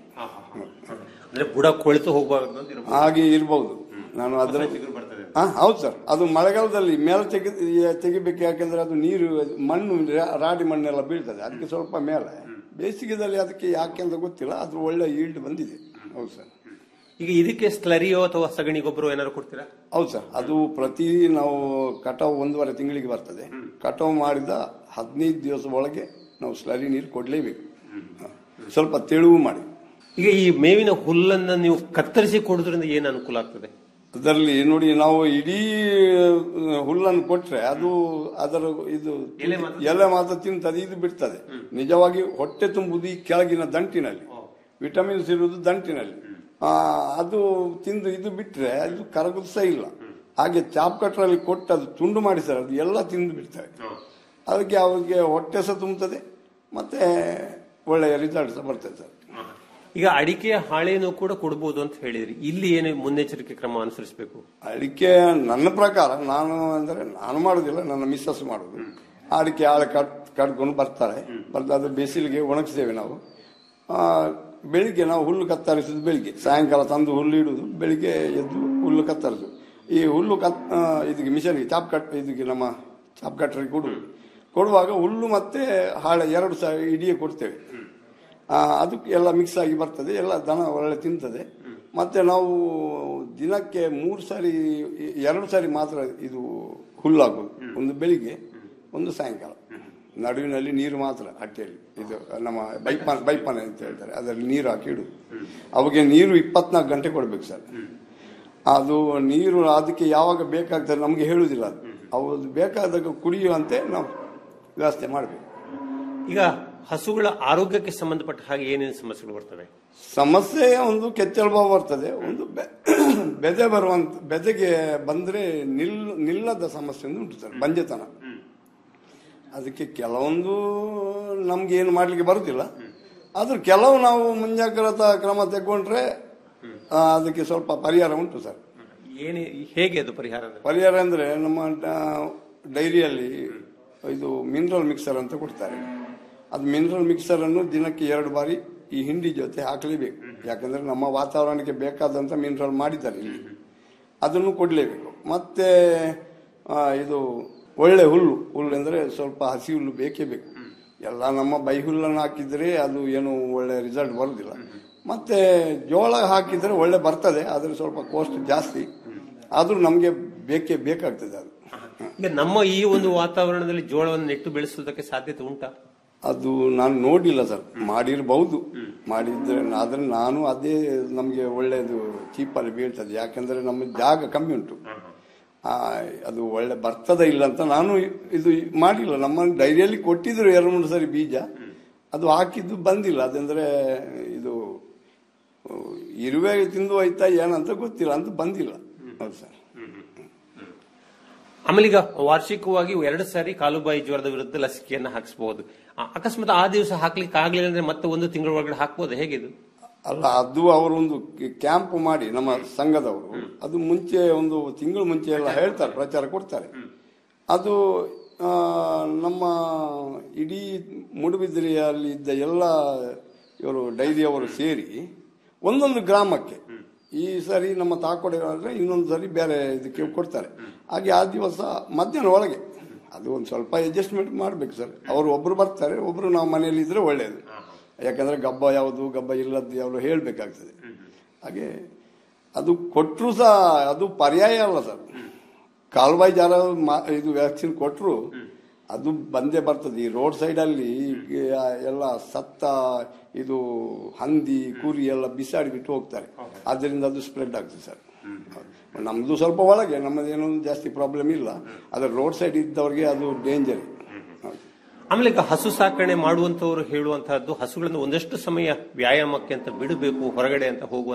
ಅಂದ್ರೆ ಬುಡ ಕೊಳೆತು ಹೋಗಬಾರ್ದು ಅಂತ ಇರ್ಬೋದು. ಹಾಗೆ ಇರ್ಬೋದು ನಾನು ಅದರ ಚಿಗುರು ಬರ್ತದೆ ಹಾ ಹೌದು ಸರ್ ಅದು ಮಳೆಗಾಲದಲ್ಲಿ ಮೇಲೆ ತೆಗಿ ತೆಗಿಬೇಕು ಯಾಕಂದ್ರೆ ಅದು ನೀರು ಮಣ್ಣು ರಾ- ರಾಡಿ ಮಣ್ಣೆಲ್ಲ ಬೀಳ್ತದೆ ಅದಕ್ಕೆ ಸ್ವಲ್ಪ ಮೇಲೆ ಬೇಸಿಗೆದಲ್ಲಿ ಅದಕ್ಕೆ ಯಾಕೆ ಅಂತ ಗೊತ್ತಿಲ್ಲ ಅದ್ರ ಒಳ್ಳೆ ಈಲ್ಡ್ ಬಂದಿದೆ ಹೌದು ಸರ್ ಈಗ ಇದಕ್ಕೆ ಸ್ಲರಿಯೋ ಅಥವಾ ಸಗಣಿ ಗೊಬ್ಬರ ಏನಾದ್ರು ಕೊಡ್ತೀರಾ ಹೌದು ಸರ್ ಅದು ಪ್ರತಿ ನಾವು ಕಟಾವು ಒಂದೂವರೆ ತಿಂಗಳಿಗೆ ಬರ್ತದೆ ಕಟಾವು ಮಾಡಿದ ಹದಿನೈದು ದಿವಸ ಒಳಗೆ ನಾವು ಸ್ಲರಿ ನೀರು ಕೊಡ್ಲೇಬೇಕು ಸ್ವಲ್ಪ ತೆಳುವು ಮಾಡಿ ಈಗ ಈ ಮೇವಿನ ಹುಲ್ಲನ್ನ ನೀವು ಕತ್ತರಿಸಿ ಕೊಡೋದ್ರಿಂದ ಏನ್ ಅನುಕೂಲ ಆಗ್ತದೆ ಅದರಲ್ಲಿ ನೋಡಿ ನಾವು ಇಡೀ ಆ, ಹುಲ್ಲನ್ನು ಕೊಟ್ರೆ ಅದು ಅದರ ಇದು ಎಲೆ ಮಾತ್ರ ತಿಂತದೆ ಇದು ಬಿಡ್ತದೆ ನಿಜವಾಗಿ ಹೊಟ್ಟೆ ತುಂಬುದು ಈ ಕೆಳಗಿನ ದಂಟಿನಲ್ಲಿ ವಿಟಮಿನ್ಸ್ ಇರುವುದು ದಂಟಿನಲ್ಲಿ ಆ, ಅದು ತಿಂದು ಇದು ಬಿಟ್ರೆ ಅದು ಕರಗುದು ಸಹ ಇಲ್ಲ ಹಾಗೆ ಚಾಪ್ ಕಟ್ರಲ್ಲಿ ಕೊಟ್ಟು ಅದು ತುಂಡು ಮಾಡಿಸ್ತಾರೆ ಅದು ಎಲ್ಲ ತಿಂದು ಬಿಡ್ತಾರೆ ಅದಕ್ಕೆ ಅವ್ರಿಗೆ ಹೊಟ್ಟೆ ಸಹ ತುಂಬುತ್ತದೆ ಮತ್ತೆ ಒಳ್ಳೆಯ ರಿಸಲ್ಟ್ ಸಹ ಬರ್ತದೆ ಸರ್ ಈಗ ಅಡಿಕೆಯ ಹಾಳೆಯನ್ನು ಕೂಡ ಕೊಡಬಹುದು ಅಂತ ಹೇಳಿದ್ರಿ ಇಲ್ಲಿ ಏನು ಮುನ್ನೆಚ್ಚರಿಕೆ ಕ್ರಮ ಅನುಸರಿಸಬೇಕು ಅಡಿಕೆ ನನ್ನ ಪ್ರಕಾರ ನಾನು ಅಂದ್ರೆ ನಾನು ಮಾಡುದಿಲ್ಲ ನನ್ನ ಮಿಸ್ಸಸ್ ಮಾಡುದು ಅಡಿಕೆ ಆಳೆ ಕಟ್ ಕಟ್ಕೊಂಡು ಬರ್ತಾರೆ ಬರ್ತಾ ಅದು ಬಿಸಿಲಿಗೆ ಒಣಗಿಸ್ತೇವೆ ನಾವು ಆ, ಬೆಳಿಗ್ಗೆ ನಾವು ಹುಲ್ಲು ಕತ್ತರಿಸುದು ಬೆಳಿಗ್ಗೆ ಸಾಯಂಕಾಲ ತಂದು ಹುಲ್ಲು ಇಡುದು ಬೆಳಿಗ್ಗೆ ಎದ್ದು ಹುಲ್ಲು ಕತ್ತರಿಸುದು ಈ ಹುಲ್ಲು ಕತ್ ಆ, ಇದಕ್ಕೆ ಮಿಷನ್ಗೆ ಚಾಪ್ ಕಟ್ ಇದಕ್ಕೆ ನಮ್ಮ ಚಾಪ್ ಕಟ್ಟರಿಗೆ ಕೊಡುದು ಕೊಡುವಾಗ ಹುಲ್ಲು ಮತ್ತೆ ಹಾಳೆ ಎರಡು ಸಹ ಇಡೀ ಕೊಡ್ತೇವೆ ಆ, ಅದಕ್ಕೆ ಎಲ್ಲ ಮಿಕ್ಸ್ ಆಗಿ ಬರ್ತದೆ ಎಲ್ಲ ದನ ಒಳ್ಳೆ ತಿಂತದೆ ಮತ್ತೆ ನಾವು ದಿನಕ್ಕೆ ಮೂರು ಸಾರಿ ಎರಡು ಸಾರಿ ಮಾತ್ರ ಇದು ಹುಲ್ಲಾಗೋದು ಒಂದು ಬೆಳಿಗ್ಗೆ ಒಂದು ಸಾಯಂಕಾಲ ನಡುವಿನಲ್ಲಿ ನೀರು ಮಾತ್ರ ಹಟ್ಟಿಯಲ್ಲಿ ಇದು ನಮ್ಮ ಬೈಪಾನ್ ಬೈಪಾನೆ ಅಂತ ಹೇಳ್ತಾರೆ ಅದರಲ್ಲಿ ನೀರು ಹಾಕಿ ಇಡುದು ಅವಾಗ ನೀರು ಇಪ್ಪತ್ನಾಲ್ಕು ಗಂಟೆ ಕೊಡ್ಬೇಕು ಸರ್ ಅದು ನೀರು ಅದಕ್ಕೆ ಯಾವಾಗ ಬೇಕಾಗ್ತದೆ ನಮಗೆ ಹೇಳುವುದಿಲ್ಲ ಅದು ಅವು ಬೇಕಾದಾಗ ಕುಡಿಯುವಂತೆ ನಾವು ವ್ಯವಸ್ಥೆ ಮಾಡಬೇಕು ಈಗ ಹಸುಗಳ ಆರೋಗ್ಯಕ್ಕೆ ಸಂಬಂಧಪಟ್ಟ ಹಾಗೆ ಏನೇನು ಸಮಸ್ಯೆಗಳು ಬರ್ತವೆ ಸಮಸ್ಯೆ ಒಂದು ಕೆಚ್ಚಲುಬಾವು ಬರ್ತದೆ ಒಂದು ಬೆ- ಬೆದೆ ಬರುವಂತ ಬೆದೆಗೆ ಬಂದ್ರೆ ನಿಲ್ ನಿಲ್ಲದ ಸಮಸ್ಯೆ ಒಂದು ಉಂಟು ಸರ್ ಬಂಜೆತನ ಅದಕ್ಕೆ ಕೆಲವೊಂದು ನಮ್ಗೆ ಏನು ಮಾಡ್ಲಿಕ್ಕೆ ಬರುದಿಲ್ಲ ಆದ್ರೂ ಕೆಲವು ನಾವು ಮುಂಜಾಗ್ರತಾ ಕ್ರಮ ತಗೊಂಡ್ರೆ ಆ, ಅದಕ್ಕೆ ಸ್ವಲ್ಪ ಪರಿಹಾರ ಉಂಟು ಸರ್ ಏನೇ ಹೇಗೆ ಅದು ಪರಿಹಾರ ಅಂದ್ರೆ? ಪರಿಹಾರ ಅಂದ್ರೆ ನಮ್ಮ ಡೈರಿಯಲ್ಲಿ ಇದು ಮಿನರಲ್ ಮಿಕ್ಸರ್ ಅಂತ ಕೊಡ್ತಾರೆ ಅದು ಮಿನರಲ್ ಮಿಕ್ಸರ್ ಅನ್ನು ದಿನಕ್ಕೆ ಎರಡು ಬಾರಿ ಈ ಹಿಂಡಿ ಜೊತೆ ಹಾಕಲೇಬೇಕು ಯಾಕಂದ್ರೆ ನಮ್ಮ ವಾತಾವರಣಕ್ಕೆ ಬೇಕಾದಂತ ಮಿನರಲ್ ಮಾಡಿದ್ದಾರೆ ಇಲ್ಲಿ ಅದನ್ನು ಕೊಡಲೇಬೇಕು ಮತ್ತೆ ಆ, ಇದು ಒಳ್ಳೆ ಹುಲ್ಲು ಹುಲ್ಲು ಅಂದ್ರೆ ಸ್ವಲ್ಪ ಹಸಿ ಹುಲ್ಲು ಬೇಕೇ ಬೇಕು ಎಲ್ಲ ನಮ್ಮ ಬೈ ಹುಲ್ಲನ್ನು ಹಾಕಿದ್ರೆ ಅದು ಏನು ಒಳ್ಳೆ ರಿಸಲ್ಟ್ ಬರುದಿಲ್ಲ ಮತ್ತೆ ಜೋಳ ಹಾಕಿದ್ರೆ ಒಳ್ಳೆ ಬರ್ತದೆ ಆದ್ರೆ ಸ್ವಲ್ಪ ಕಾಸ್ಟ್ ಜಾಸ್ತಿ ಆದ್ರೂ ನಮ್ಗೆ ಬೇಕೇ ಬೇಕಾಗ್ತದೆ ಅದು ಈಗ ನಮ್ಮ ಈ ಒಂದು ವಾತಾವರಣದಲ್ಲಿ ಜೋಳವನ್ನು ನೆಟ್ಟು ಬೆಳೆಸುವುದಕ್ಕೆ ಸಾಧ್ಯತೆ ಉಂಟಾ ಅದು ನಾನು ನೋಡಿಲ್ಲ ಸರ್ ಮಾಡಿರ್ಬಹುದು ಮಾಡಿದ್ರೆ ಆದ್ರೆ ನಾನು ಅದೇ ನಮ್ಗೆ ಒಳ್ಳೇದು ಚೀಪಲ್ಲಿ ಬೀಳ್ತದೆ ಯಾಕಂದ್ರೆ ನಮ್ಮ ಜಾಗ ಕಮ್ಮಿ ಉಂಟು ಆ, ಅದು ಒಳ್ಳೆ ಬರ್ತದ ಇಲ್ಲ ಅಂತ ನಾನು ಇದು ಮಾಡಿಲ್ಲ ನಮ್ಮ ಡೈರಿಯಲ್ಲಿ ಕೊಟ್ಟಿದ್ರು ಎರಡು ಮೂರು ಸರಿ ಬೀಜ ಅದು ಹಾಕಿದ್ದು ಬಂದಿಲ್ಲ ಅದಂದ್ರೆ ಇದು ಆ, ಇರುವೆ ತಿಂದು ಹೋಯ್ತಾ ಏನಂತ ಗೊತ್ತಿಲ್ಲ ಅಂತ ಬಂದಿಲ್ಲ ಹೌದು ಸರ್ ಆಮೇಲೆ ಈಗ ವಾರ್ಷಿಕವಾಗಿ ಎರಡು ಸಾರಿ ಕಾಲುಬಾಯಿ ಜ್ವರದ ವಿರುದ್ಧ ಲಸಿಕೆಯನ್ನ ಹಾಕಿಸಬಹುದು ಅಕಸ್ಮಾತ್ ಆ ದಿವಸ ಹಾಕ್ಲಿಕ್ಕೆ ಆಗ್ಲಿಲ್ಲ ಅಂದ್ರೆ ಮತ್ತೆ ಒಂದು ತಿಂಗಳ ಒಳಗಡೆ ಹಾಕ್ಬೋದು ಹೇಗಿದು ಅಲ್ಲ ಅದು ಅವರೊಂದು ಕ್ಯಾಂಪ್ ಮಾಡಿ ನಮ್ಮ ಸಂಘದವರು ಅದು ಮುಂಚೆ ಒಂದು ತಿಂಗಳು ಮುಂಚೆ ಎಲ್ಲ ಹೇಳ್ತಾರೆ ಪ್ರಚಾರ ಕೊಡ್ತಾರೆ ಅದು ಆ, ನಮ್ಮ ಇಡೀ ಮೂಡುಬಿದಿರೆಯಲ್ಲಿ ಇದ್ದ ಎಲ್ಲ ಇವರು ಡೈರಿಯವರು ಸೇರಿ ಒಂದೊಂದು ಗ್ರಾಮಕ್ಕೆ ಈ ಸರಿ ನಮ್ಮ ತಾಕೋಡೆ ಆದ್ರೆ ಇನ್ನೊಂದು ಸರಿ ಬೇರೆ ಇದಕ್ಕೆ ಕೊಡ್ತಾರೆ ಹಾಗೆ ಆ ದಿವಸ ಮಧ್ಯಾಹ್ನ ಒಳಗೆ ಅದು ಒಂದು ಸ್ವಲ್ಪ ಅಡ್ಜಸ್ಟ್ಮೆಂಟ್ ಮಾಡ್ಬೇಕು ಸರ್ ಅವರು ಒಬ್ರು ಬರ್ತಾರೆ ಒಬ್ರು ನಾವು ಮನೆಯಲ್ಲಿ ಇದ್ರೆ ಒಳ್ಳೆಯದು ಯಾಕಂದ್ರೆ ಗಬ್ಬ ಯಾವುದು ಗಬ್ಬ ಇಲ್ಲದ್ದು ಯಾವುದು ಹೇಳ್ಬೇಕಾಗ್ತದೆ ಹಾಗೆ ಅದು ಕೊಟ್ಟರು ಸಹ ಅದು ಪರ್ಯಾಯ ಅಲ್ಲ ಸರ್ ಕಾಲ್ಬಾಯಿ ಜಾರ ಮಾ- ಇದು ವ್ಯಾಕ್ಸಿನ್ ಕೊಟ್ಟರು ಅದು ಬಂದೇ ಬರ್ತದೆ ಈ ರೋಡ್ ಸೈಡ್ ಅಲ್ಲಿ ಈಗ ಎಲ್ಲ ಸತ್ತ ಇದು ಹಂದಿ ಕುರಿ ಎಲ್ಲ ಬಿಸಾಡಿ ಬಿಟ್ಟು ಹೋಗ್ತಾರೆ ಅದರಿಂದ ಅದು ಸ್ಪ್ರೆಡ್ ಆಗ್ತದೆ ಸರ್ ನಮ್ದು ಸ್ವಲ್ಪ ಒಳಗೆ ನಮ್ಮದೇನೋ ಜಾಸ್ತಿ ಪ್ರಾಬ್ಲಮ್ ಇಲ್ಲ ಆದ್ರೆ ರೋಡ್ ಸೈಡ್ ಇದ್ದವ್ರಿಗೆ ಅದು ಡೇಂಜರ್ ಆಮೇಲೆ ಈಗ ಹಸು ಸಾಕಣೆ ಮಾಡುವಂತವರು ಹೇಳುವಂತಹದ್ದು ಹಸುಗಳನ್ನು ಒಂದಷ್ಟು ಸಮಯ ವ್ಯಾಯಾಮಕ್ಕೆ ಅಂತ ಬಿಡಬೇಕು ಹೊರಗಡೆ ಅಂತ ಹೋಗುವ